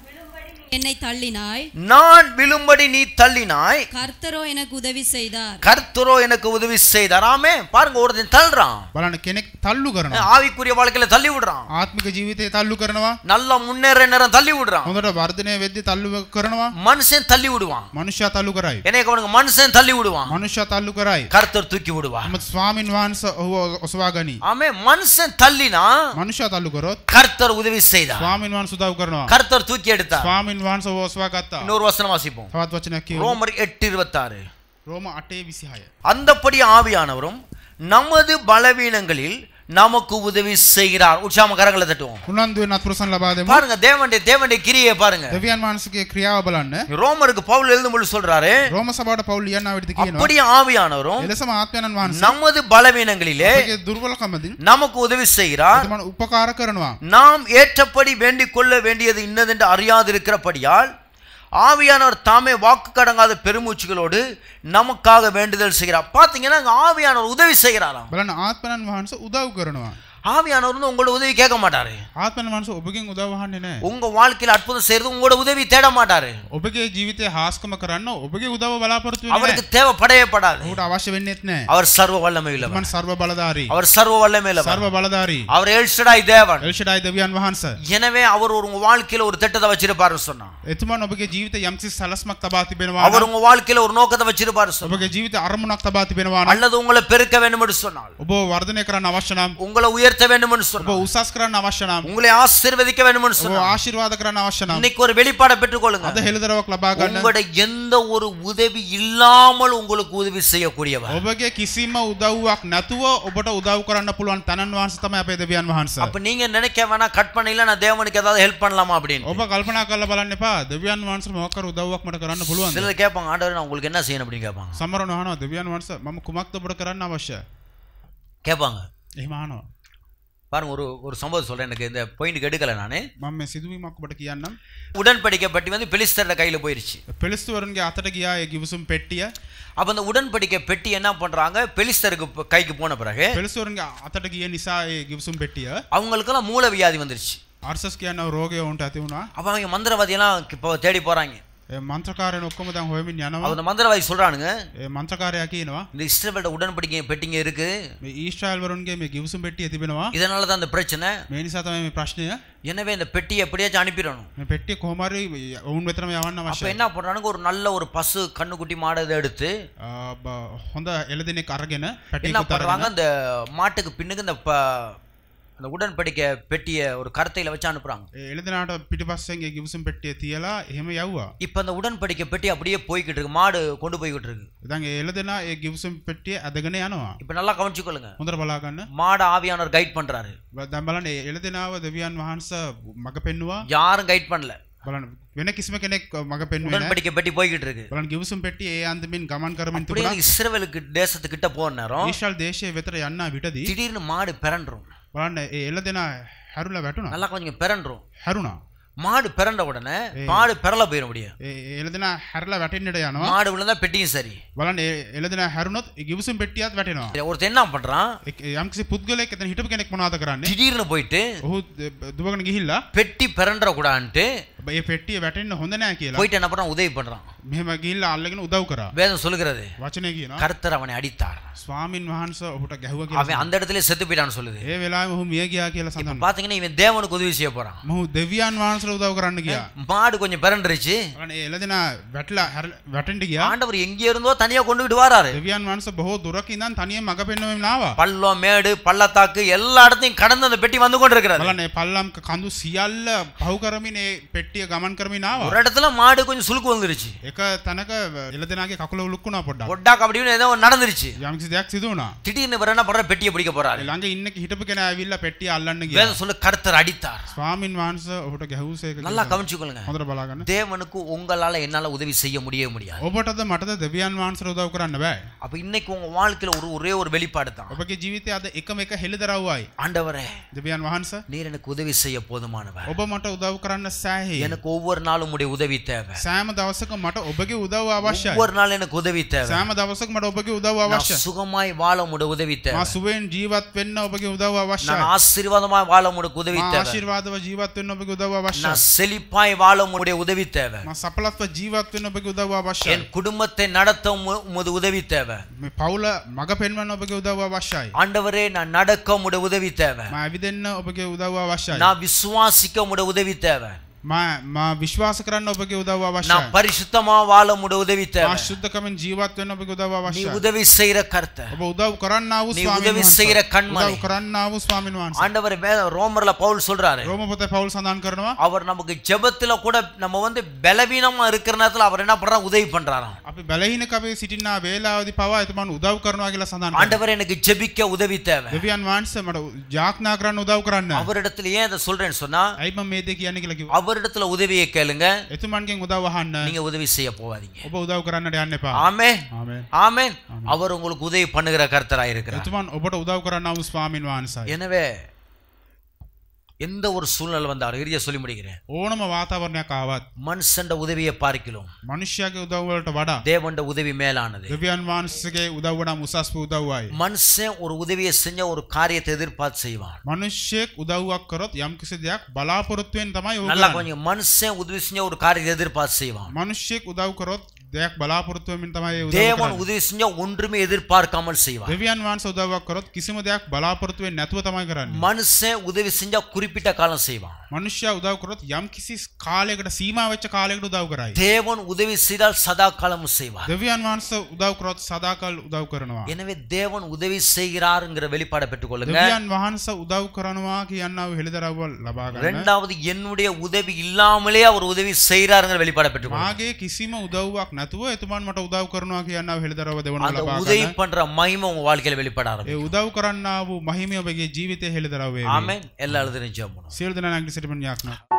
என்னை தள்ளினாய்
நான் விழும்படி நீ தள்ளினாய்
கர்த்தரோ எனக்கு உதவி செய்தார்
கர்த்தரோ எனக்கு உதவி செய்தார் ஆமே பாருங்க ஒருத்தன் தள்ளுறான்
බලන්න කෙනෙක් තල්ලු කරනවා.
ஆவிக்குரிய வாழ்க்கையில தள்ளி விடுறான்
ආත්මික ජීවිතේ තල්ලු කරනවා.
நல்லா முன்னேற நேரம் தள்ளி விடுறான்
හොඳට වර්ධනය වෙද්දි තල්ලු කරනවා.
மனுஷன் தள்ளி விடுவான்
මනුෂ්‍යයා තල්ලු කරයි.
என்னைய கவனிங்க மனுஷன் தள்ளி விடுவான்
මනුෂ්‍යයා තල්ලු කරයි.
கர்த்தர் தூக்கி விடுவார்
නමුත් ස්වාමින් වහන්සේ ඔහුව ඔසවා ගනී.
ஆமே மனுஷன் தள்ளினா
මනුෂ්‍යයා තල්ලු කරොත්
கர்த்தர் உதவி செய்தார்
ස්වාමින් වහන්සේ උදව් කරනවා.
கர்த்தர் தூக்கி எடுத்தார்
ස්වාමින් වහන්සේ ඔහුව ඔසවා ගත්තා.
இன்னொரு வசனம் வாசிப்போம்
තවත් වචනයක් කියමු.
ரோமர் எட்டு இருபத்தாறு
රෝම 8:26.
அந்தப்படி ஆவியானவரும் நமது பலவீனங்களில் நமக்கு உதவி செய்கிறார் உற்சாம கரங்களை தட்டுவோம்
උනන්දුවෙන් අත්පුරසන් ලබා දෙමු.
பாருங்க தேவனுடைய தேவனுடைய கிரியை பாருங்க
දෙවියන් වහන්සේගේ ක්‍රියාව බලන්න.
ரோமருக்கு பவுல் எழுதும்போது சொல்றாரு
රෝම සභාවට පවුල් ලියන්න ආවිද කියනවා.
அப்படி ஆவியானவரும்
එලෙසම ආත්මයන්න් වහන්සේ
நமது பலவீனங்களிலே
අපගේ දුර්වලකමදින්
நமக்கு உதவி செய்கிறார்
එතුමන් උපකාර කරනවා.
நாம் ஏற்றபடி வேண்டிக் கொள்ள வேண்டியது இன்னதென்று அறியாதிருக்கிறபடியால் ஆவியானவர் தாமே வாக்கு கடங்காத பெருமூச்சுகளோடு நமக்காக வேண்டுதல் செய்கிறார் பார்த்தீங்கன்னா அங்க ஆவியானவர் உதவி செய்கிறாராம்
බලන්න ආත්මයන් වහන්සේ උදව් කරනවා.
ஆவியானவர் வந்து உங்களோட உதவி கேட்க மாட்டாரு
ආත්මයන් වහන්සේ ඔබගෙන් උදව් අහන්නේ නැහැ.
உங்க வாழ்க்கையில அற்புதம் செய்யறது உங்களோட உதவி தேட மாட்டாரு
ඔබගේ ජීවිතේ හාස්කම කරන්න ඔබගේ උදව් බලාපොරොත්තු වෙන්නේ
அவருக்கு
නැහැ.
தேவைப்படவே படாது
ඔහුට අවශ්‍ය වෙන්නේත් නැහැ.
அவர் சர்வ வல்லமை உள்ளவர்
මන් සර්ව බලධාරී.
அவர் சர்வ வல்லமை உள்ளவர்
සර්ව බලධාරී.
அவர் எல்ஷடாய் தேவன்
එල්ෂඩායි දෙවියන් වහන්සේ.
எனவே அவர் ஒரு உங்க வாழ்க்கையில ஒரு திட்டத்தை வச்சிருப்பாருன்னு சொன்னா
එතුමන් ඔබගේ ජීවිතේ යම්කිසි සලස්මක් තබා තිබෙනවා
அவர்
නම්
உங்க வாழ்க்கையில ஒரு நோக்கத்தை வச்சிருப்பாரு சொன்னா
ඔබගේ ජීවිතේ අරමුණක් තබා තිබෙනවා නම්
அல்லது உங்களை பெருக்க வேண்டும் என்று சொன்னால்
ඔබ වර්ධනය කරන්න අවශ්‍ය නම්
உங்களை உயர்த்த வேண்டும் என்று
ඔබ
சொன்னால்
උසස් කරන්න අවශ්‍ය නම්
உங்களை ஆசீர்வதிக்க வேண்டும் என்று
ඔබ
சொன்னால்
ආශිර්වාද කරන්න අවශ්‍ය නම්
இன்னைக்கு ஒரு வெளிப்பாடை பெற்றுக்கொள்ளுங்க
අද හෙළිදරවක් ලබා ගන්න
உங்களுடைய எந்த ஒரு உதவி இல்லாமல் உங்களுக்கு உதவி செய்யக்கூடியவர்
ඔබගේ කිසිම උදව්වක් නැතුව ඔබට උදව් කරන්න පුළුවන් තනන් වහන්සේ තමයි අපේ දෙවියන් වහන්සේ.
அப்ப நீங்க நினைக்க வேணா கட் பண்ணல நான் தேவனுக்கு ஏதாவது ஹெல்ப் பண்ணலாமா அப்படின்னு
ඔබ කල්පනා කරලා බලන්න එපා දෙවියන් වහන්සේ මොකක් කර උදව්වක් මට කරන්න පුළුවන්ද?
சிலர் கேட்பாங்க ஆண்டவர் நான் உங்களுக்கு என்ன செய்யணும் அப்படின்னு கேட்பாங்க
සමහරවල් අහනවා දෙවියන් වහන්සේ මම කුමක්ද ඔබට කරන්න අවශ්‍ය?
கேட்பாங்க
එහෙම අහනවා.
பாருங்க ஒரு ஒரு சம்பவம் சொல்றேன் எனக்கு இந்த பாயிண்ட் எடுக்கல நானு
මම මේ සිදුවීමක් ඔබට කියන්නම්.
உடன்படிக்கை பெட்டி வந்து பெலிஸ்தரோட கையில போயிருச்சு
පෙලිස්තුවරුන්ගේ අතට ගියා ඒ ගිවිසුම් පෙට්ටිය.
அப்ப அந்த உடன்படிக்கை பெட்டி என்ன பண்றாங்க பெலிஸ்தருக்கு ப- கைக்கு போன பிறகு
පෙලිස්තුවරුන්ගේ අතට ගිය නිසා ඒ ගිවිසුම් පෙට්ටිය
அவங்களுக்கெல்லாம் மூல வியாதி வந்துருச்சு
අර්සස් කියන රෝගය උන්ට ඇති වුණා.
அப்ப அவங்க மந்திரவாதியெல்லாம் இப்போ தேடி போறாங்க
ඒ මන්ත්‍රකාරයන් ඔක්කොම දැන් හොයමින් යනවා.
அவங்க மந்திரவாதி சொல்றானுங்க
ඒ මන්ත්‍රකාරයා කියනවා
இந்த இஸ்ரவேலோட உடன்படிக்கை பெட்டிங்க இருக்கு
මේ ඊශ්‍රායල් වරුන්ගේ මේ ගිවිසුම් පෙට්ටිය තිබෙනවා.
இதனால தான் அந்த பிரச்சனை
මේ නිසා තමයි මේ ප්‍රශ්නය.
எனவே இந்த பெட்டியை எப்படியாச்சும் அனுப்பிடணும்
මේ පෙට්ටිය කොහොම හරි ඔවුන් වෙතටම යවන්න
அப்ப
අවශ්‍යයි.
என்ன பண்றானுங்க ஒரு நல்ல ஒரு பசு கண்ணுக்குட்டி மாடு இதை எடுத்து
ආ, බ- හොඳ එළදෙනෙක් අරගෙන
என்ன
පැටියකුත්
பண்றாங்க
අරගෙන
அந்த மாட்டுக்கு பின்னுக்கு இந்த ப- அந்த உடன்படிக்கை பெட்டியை ஒரு கருத்தையில வச்சு அனுப்புறாங்க
ඒ එළදෙනාට පිටිපස්සෙන් ඒ ගිවිසුම් පෙට්ටිය තියලා එහෙම යව්වා.
இப்ப அந்த உடன்படிக்கை பெட்டி அப்படியே போய்கிட்டு இருக்கு மாடு கொண்டு போய்கிட்டு இருக்கு
දැන් ඒ එළදෙනා ඒ ගිවිසුම් පෙට්ටිය ඇදගෙන යනවා.
இப்ப நல்லா கவனிச்சுக்கொள்ளுங்க
හොඳට බලා ගන්න.
மாடு ஆவியானவர் கைட் பண்றாரு
දැන් බලන්න ඒ එළදෙනාව දෙවියන් වහන්සේ මඟ පෙන්නවා.
யாரும் கைட் பண்ணல
බලන්න වෙන කිසිම කෙනෙක් මඟ පෙන්වුවේ නැහැ.
உடன்படிக்கை பெட்டி போய்கிட்டு இருக்கு
බලන්න ගිවිසුම් පෙට්ටිය ඒ අන්දමින් ගමන් කරමින්
அப்படியே
තිබුණා.
இஸ்ரவேலுக்கு தேசத்துக்கிட்ட போன நேரம்
ඊශ්‍රායල් දේශයේ වෙතට යන්න විටදී
திடீர்னு மாடு பிறண்டுரும்
බලන්න ඒ එළදෙනා හැරුලා වැටුණා.
நல்லா கொஞ்சம் பிறண்டுரும்
හැරුණා.
மாடு பிறண்ட உடனே மாடு பிறல போயிட முடியும்
ඒ ඒ එළදෙනා හැරලා වැටෙන්නට යනවා.
மாடு விழுந்தா பெட்டியும் சரி
බලන්න ඒ එළදෙනා හැරුණොත් ඒ ගිවිසුම් පෙට්ටියත් වැටෙනවා.
ஒருத்தன் என்ன பண்றான்
එක්- යම්කිසි පුද්ගලයෙක් එතන හිටපු කෙනෙක් මොනවද කරන්නේ?
திடீர்னு போயிட்டு
ඔහු දුවගෙන ගිහිල්ලා
பெட்டி பிறண்ட கூடான்ட்டு
ඒ පෙට්ටිය වැටෙන්න හොඳ නැහැ කියලා
போயிட்டு என்ன பண்றான் உதவி பண்றான்
මෙහෙම ගිහිල්ලා අල්ලගෙන උදව් කරා.
வேதம் சொல்லுகிறது
වචනේ කියනවා
கர்த்தர் அவனை அடித்தார்
ස්වාමින් වහන්සේ ඔහුට ගැහුවා කියලා.
அவன் அந்த இடத்துல செத்து போயிட்டான்னு சொல்லுது
ඒ වෙලාවෙම ඔහු මිය ගියා කියලා සඳහන්.
பாத்தீங்கன்னா இவன் தேவனுக்கு உதவி செய்ய போறான்
මොහු දෙවියන් වහන්සේට උදව් කරන්න ගියා.
மாடு கொஞ்சம் பிறண்டுருச்சு
බලන්න ඒ එළදෙනා වැටලා හැර- වැටෙන්න ගියා.
ஆண்டவர் எங்க இருந்தோ தனியா கொண்டுகிட்டு வராரு
දෙවියන් වහන්සේ බොහෝ දුරක ඉඳන් තනියෙන් මඟ පෙන්වමින් ආවා.
பள்ளம் மேடு பள்ளத்தாக்கு எல்லா இடத்தையும் கடந்து அந்த பெட்டி வந்து கொண்டிருக்கிறது
බලන්න ඒ පල්ලම් කඳු සියල්ල පහු කරමින් ඒ පෙට්ටිය ගමන් කරමින් ආවා.
ஒரு இடத்துல மாடு கொஞ்சம் சுளுக்கு வந்துருச்சு
එක තැනක එළදෙනාගේ කකුල උලුක්කුණා පොඩ්ඩක්.
ஒட்டா கபடியும் ஏதோ ஒண்ணு நடந்துருச்சு
යම්කිසි දෙයක් සිදු වුණා.
திடீர்னு இவர் என்ன பண்ற பெட்டியை பிடிக்க போறாரு
ළඟ ඉන්න හිටපු කෙනා ඇවිල්ලා පෙට්ටිය අල්ලන්න ගියා.
வேதம் சொல்லு கர்த்தர் அடித்தார்
ස්වාමින් වහන්සේ ඔහුට ගැහුවසේක.
நல்லா கவனிச்சுக்கொள்ளுங்க
හොඳට බලා ගන්න.
தேவனுக்கு உங்களால என்னால உதவி செய்ய முடியவே முடியாது
ඔබටද මටද දෙවියන් වහන්සේට උදව් කරන්න බෑ.
அப்ப இன்னைக்கு உங்க வாழ்க்கையில ஒரு ஒரே ஒரு வெளிப்பாடு தான்
ඔබගේ ජීවිතය අද එකම එක හෙළිදරව්වයි.
ஆண்டவரே
දෙවියන් වහන්සේ
நீர் எனக்கு உதவி செய்ய போதுமானவர்
ඔබ මට උදව් කරන්න සෑහේ.
எனக்கு ஒவ்வொரு நாளும் உடைய உதவி தேவை
සෑම දවසක මට ඔබගේ උදව් අවශ්‍යයි.
ஒவ்வொரு நாள் எனக்கு உதவி தேவை
සෑම දවසක මට ඔබගේ උදව්
நான்
අවශ්‍යයි.
சுகமாய் வாழ உடைய உதவி
මා
தேவை
සුවෙන් ජීවත් වෙන්න ඔබගේ උදව්
நான்
අවශ්‍යයි.
ஆசீர்வாதமாய் வாழ உடைய உதவி
මා
தேவை
ආශිර්වාදව ජීවත් වෙන්න ඔබගේ උදව්
நான்
අවශ්‍යයි.
செழிப்பாய் வாழ உடைய உதவி தேவை
මා සපලත්ව ජීවත් වෙන්න ඔබගේ උදව් අවශ්‍යයි.
என் குடும்பத்தை நடத்த உம- உமது உதவி தேவை
මේ පවුල මග පෙන්වන්න ඔබගේ උදව් අවශ්‍යයි.
ஆண்டவரே நான் நடக்க உடைய உதவி தேவை
මා ඇවිදෙන්න ඔබගේ උදව් අවශ්‍යයි.
நான் விசுவாசிக்க உடைய உதவி தேவை
මා මා විශ්වාස කරන්න ඔබගේ උදව්
நான்
අවශ්‍යයි.
பரிசுத்தமா வாழ உடைய உதவி
මා
தேவை
ශුද්ධකමින් ජීවත් වෙන්න ඔබගේ උදව්
நீ
අවශ්‍යයි.
உதவி செய்யற கர்த்தர்
ඔබ උදව් කරන්නා වූ
நீ
ස්වාමීන්
උදவி
වහන්සේ.
செய்கிற கண்மணி.
උදව් කරන්නා වූ ස්වාමීන් වහන්සේ.
ஆண்டவர் வே- ரோமர்ல பவுல் சொல்றாரு
රෝම පොතේ පවුල් සඳහන් කරනවා
அவர் நமக்கு ஜெபத்துல கூட நம்ம வந்து பலவீனமா இருக்கிற நேரத்துல அவர் என்ன பண்றாரு உதவி பண்றாராம்
අපි බැලහින කපේ සිටින්නා වේලාවදී පවා එතුමන් උදව් කරනවා කියලා සඳහන් කරනවා.
ஆண்டவர் எனக்கு ஜெபிக்க உதவி தேவை
දෙවියන් වහන්සේ මට ජාඥා කරන්න උදව් කරන්න.
அவரிடத்துல ஏன் இதை சொல்றேன்னு சொன்னா
ඇයි මම මේ දේ කියන්නේ කියලා කිව්වා.
அவரிடத்துல உதவியை கேளுங்க
එතුමන්ගෙන් උදව් අහන්න.
நீங்க உதவி செய்ய போவாதீங்க
ඔබ උදව් කරන්නට යන්න එපා.
ஆமே
ආමේන්.
ஆமென் அவர் உங்களுக்கு உதவி பண்ணுகிற கர்த்தராய் இருக்கிறார்
එතුමන් ඔබට උදව් කරන්නා වූ ස්වාමීන් වහන්සේයි.
எனவே எந்த ஒரு சூழ்நிலை வந்தாலும் இறுதியா சொல்லி முடிக்கிறேன்
ඕනම වාතාවරණයක් ආවත්
மனுஷண்ட உதவியை பார்க்கலாம்
මනුෂ්‍යයාගේ උදව් වලට වඩා
தேவண்ட உதவி மேலானது
දෙවියන් වහන්සේගේ උදව් වඩා උසස් වූ උදව්වයි.
மனுஷன் ஒரு உதவியை செஞ்ச ஒரு காரியத்தை எதிர்பார்த்து செய்வான்
මනුෂ්‍යයෙක් උදව්වක් කරොත් යම්කිසි දෙයක් බලාපොරොත්තුවෙන් තමයි ඔහු
நல்லா
කරන්නේ.
கொஞ்சம் மனுஷன் உதவி செஞ்ச ஒரு காரியத்தை எதிர்பார்த்து செய்வான்
මනුෂ්‍යයෙක් උදව් කරොත් දෙයක් බලාපොරොත්තු වෙමින් තමයි ඒ උදව්
தேவன்
කරන්නේ.
உதவி செஞ்ச ஒன்றுமே எதிர்பார்க்காமல் செய்வான்
දෙවියන් වහන්සේ උදව්වක් කරොත් කිසිම දෙයක් බලාපොරොත්තු වෙන්නේ නැතුව තමයි කරන්නේ.
மனுஷன் உதவி செஞ்சா குறிப்பிட்ட காலம் செய்வான்
මනුෂ්‍යයා උදව් කරොත් යම්කිසි කාලයකට සීමා වෙච්ච කාලයකට උදව් කරයි.
தேவன் உதவி செய்தால் சதா காலமும் செய்வார்
දෙවියන් වහන්සේ උදව් කරොත් සදාකල් උදව් කරනවා.
எனவே தேவன் உதவி செய்கிறாருங்கிற வெளிப்பாடை பெற்றுக்கொள்ளுங்க
දෙවියන් වහන්සේ උදව් කරනවා කියන්නව හෙළිදරව්ව ලබා ගන්න.
இரண்டாவது என்னுடைய உதவி இல்லாமலே அவர் உதவி செய்கிறாருங்கிற வெளிப்பாடை பெற்றுக்கொள்ளுங்க
මාගේ කිසිම උදව්වක් නැතුව එතුමන් මට උදව් කරනවා කියන්නව හෙළිදරව්ව දෙවන
அந்த
ලබා
உதவி
ගන්න.
பண்ற மகிமை உங்க வாழ்க்கையில வெளிப்பட
ඒ
ஆரம்பிக்கும்
උදව් කරන්නා වූ මහිමිය ඔබගේ ජීවිතයේ හෙළිදරව් වේවි.
ஆமென் எல்லா எழுதுறேன் ஜெபம் பண்ணுவோம்.
සියලු දෙනා නැගී සිටමින් යාඥා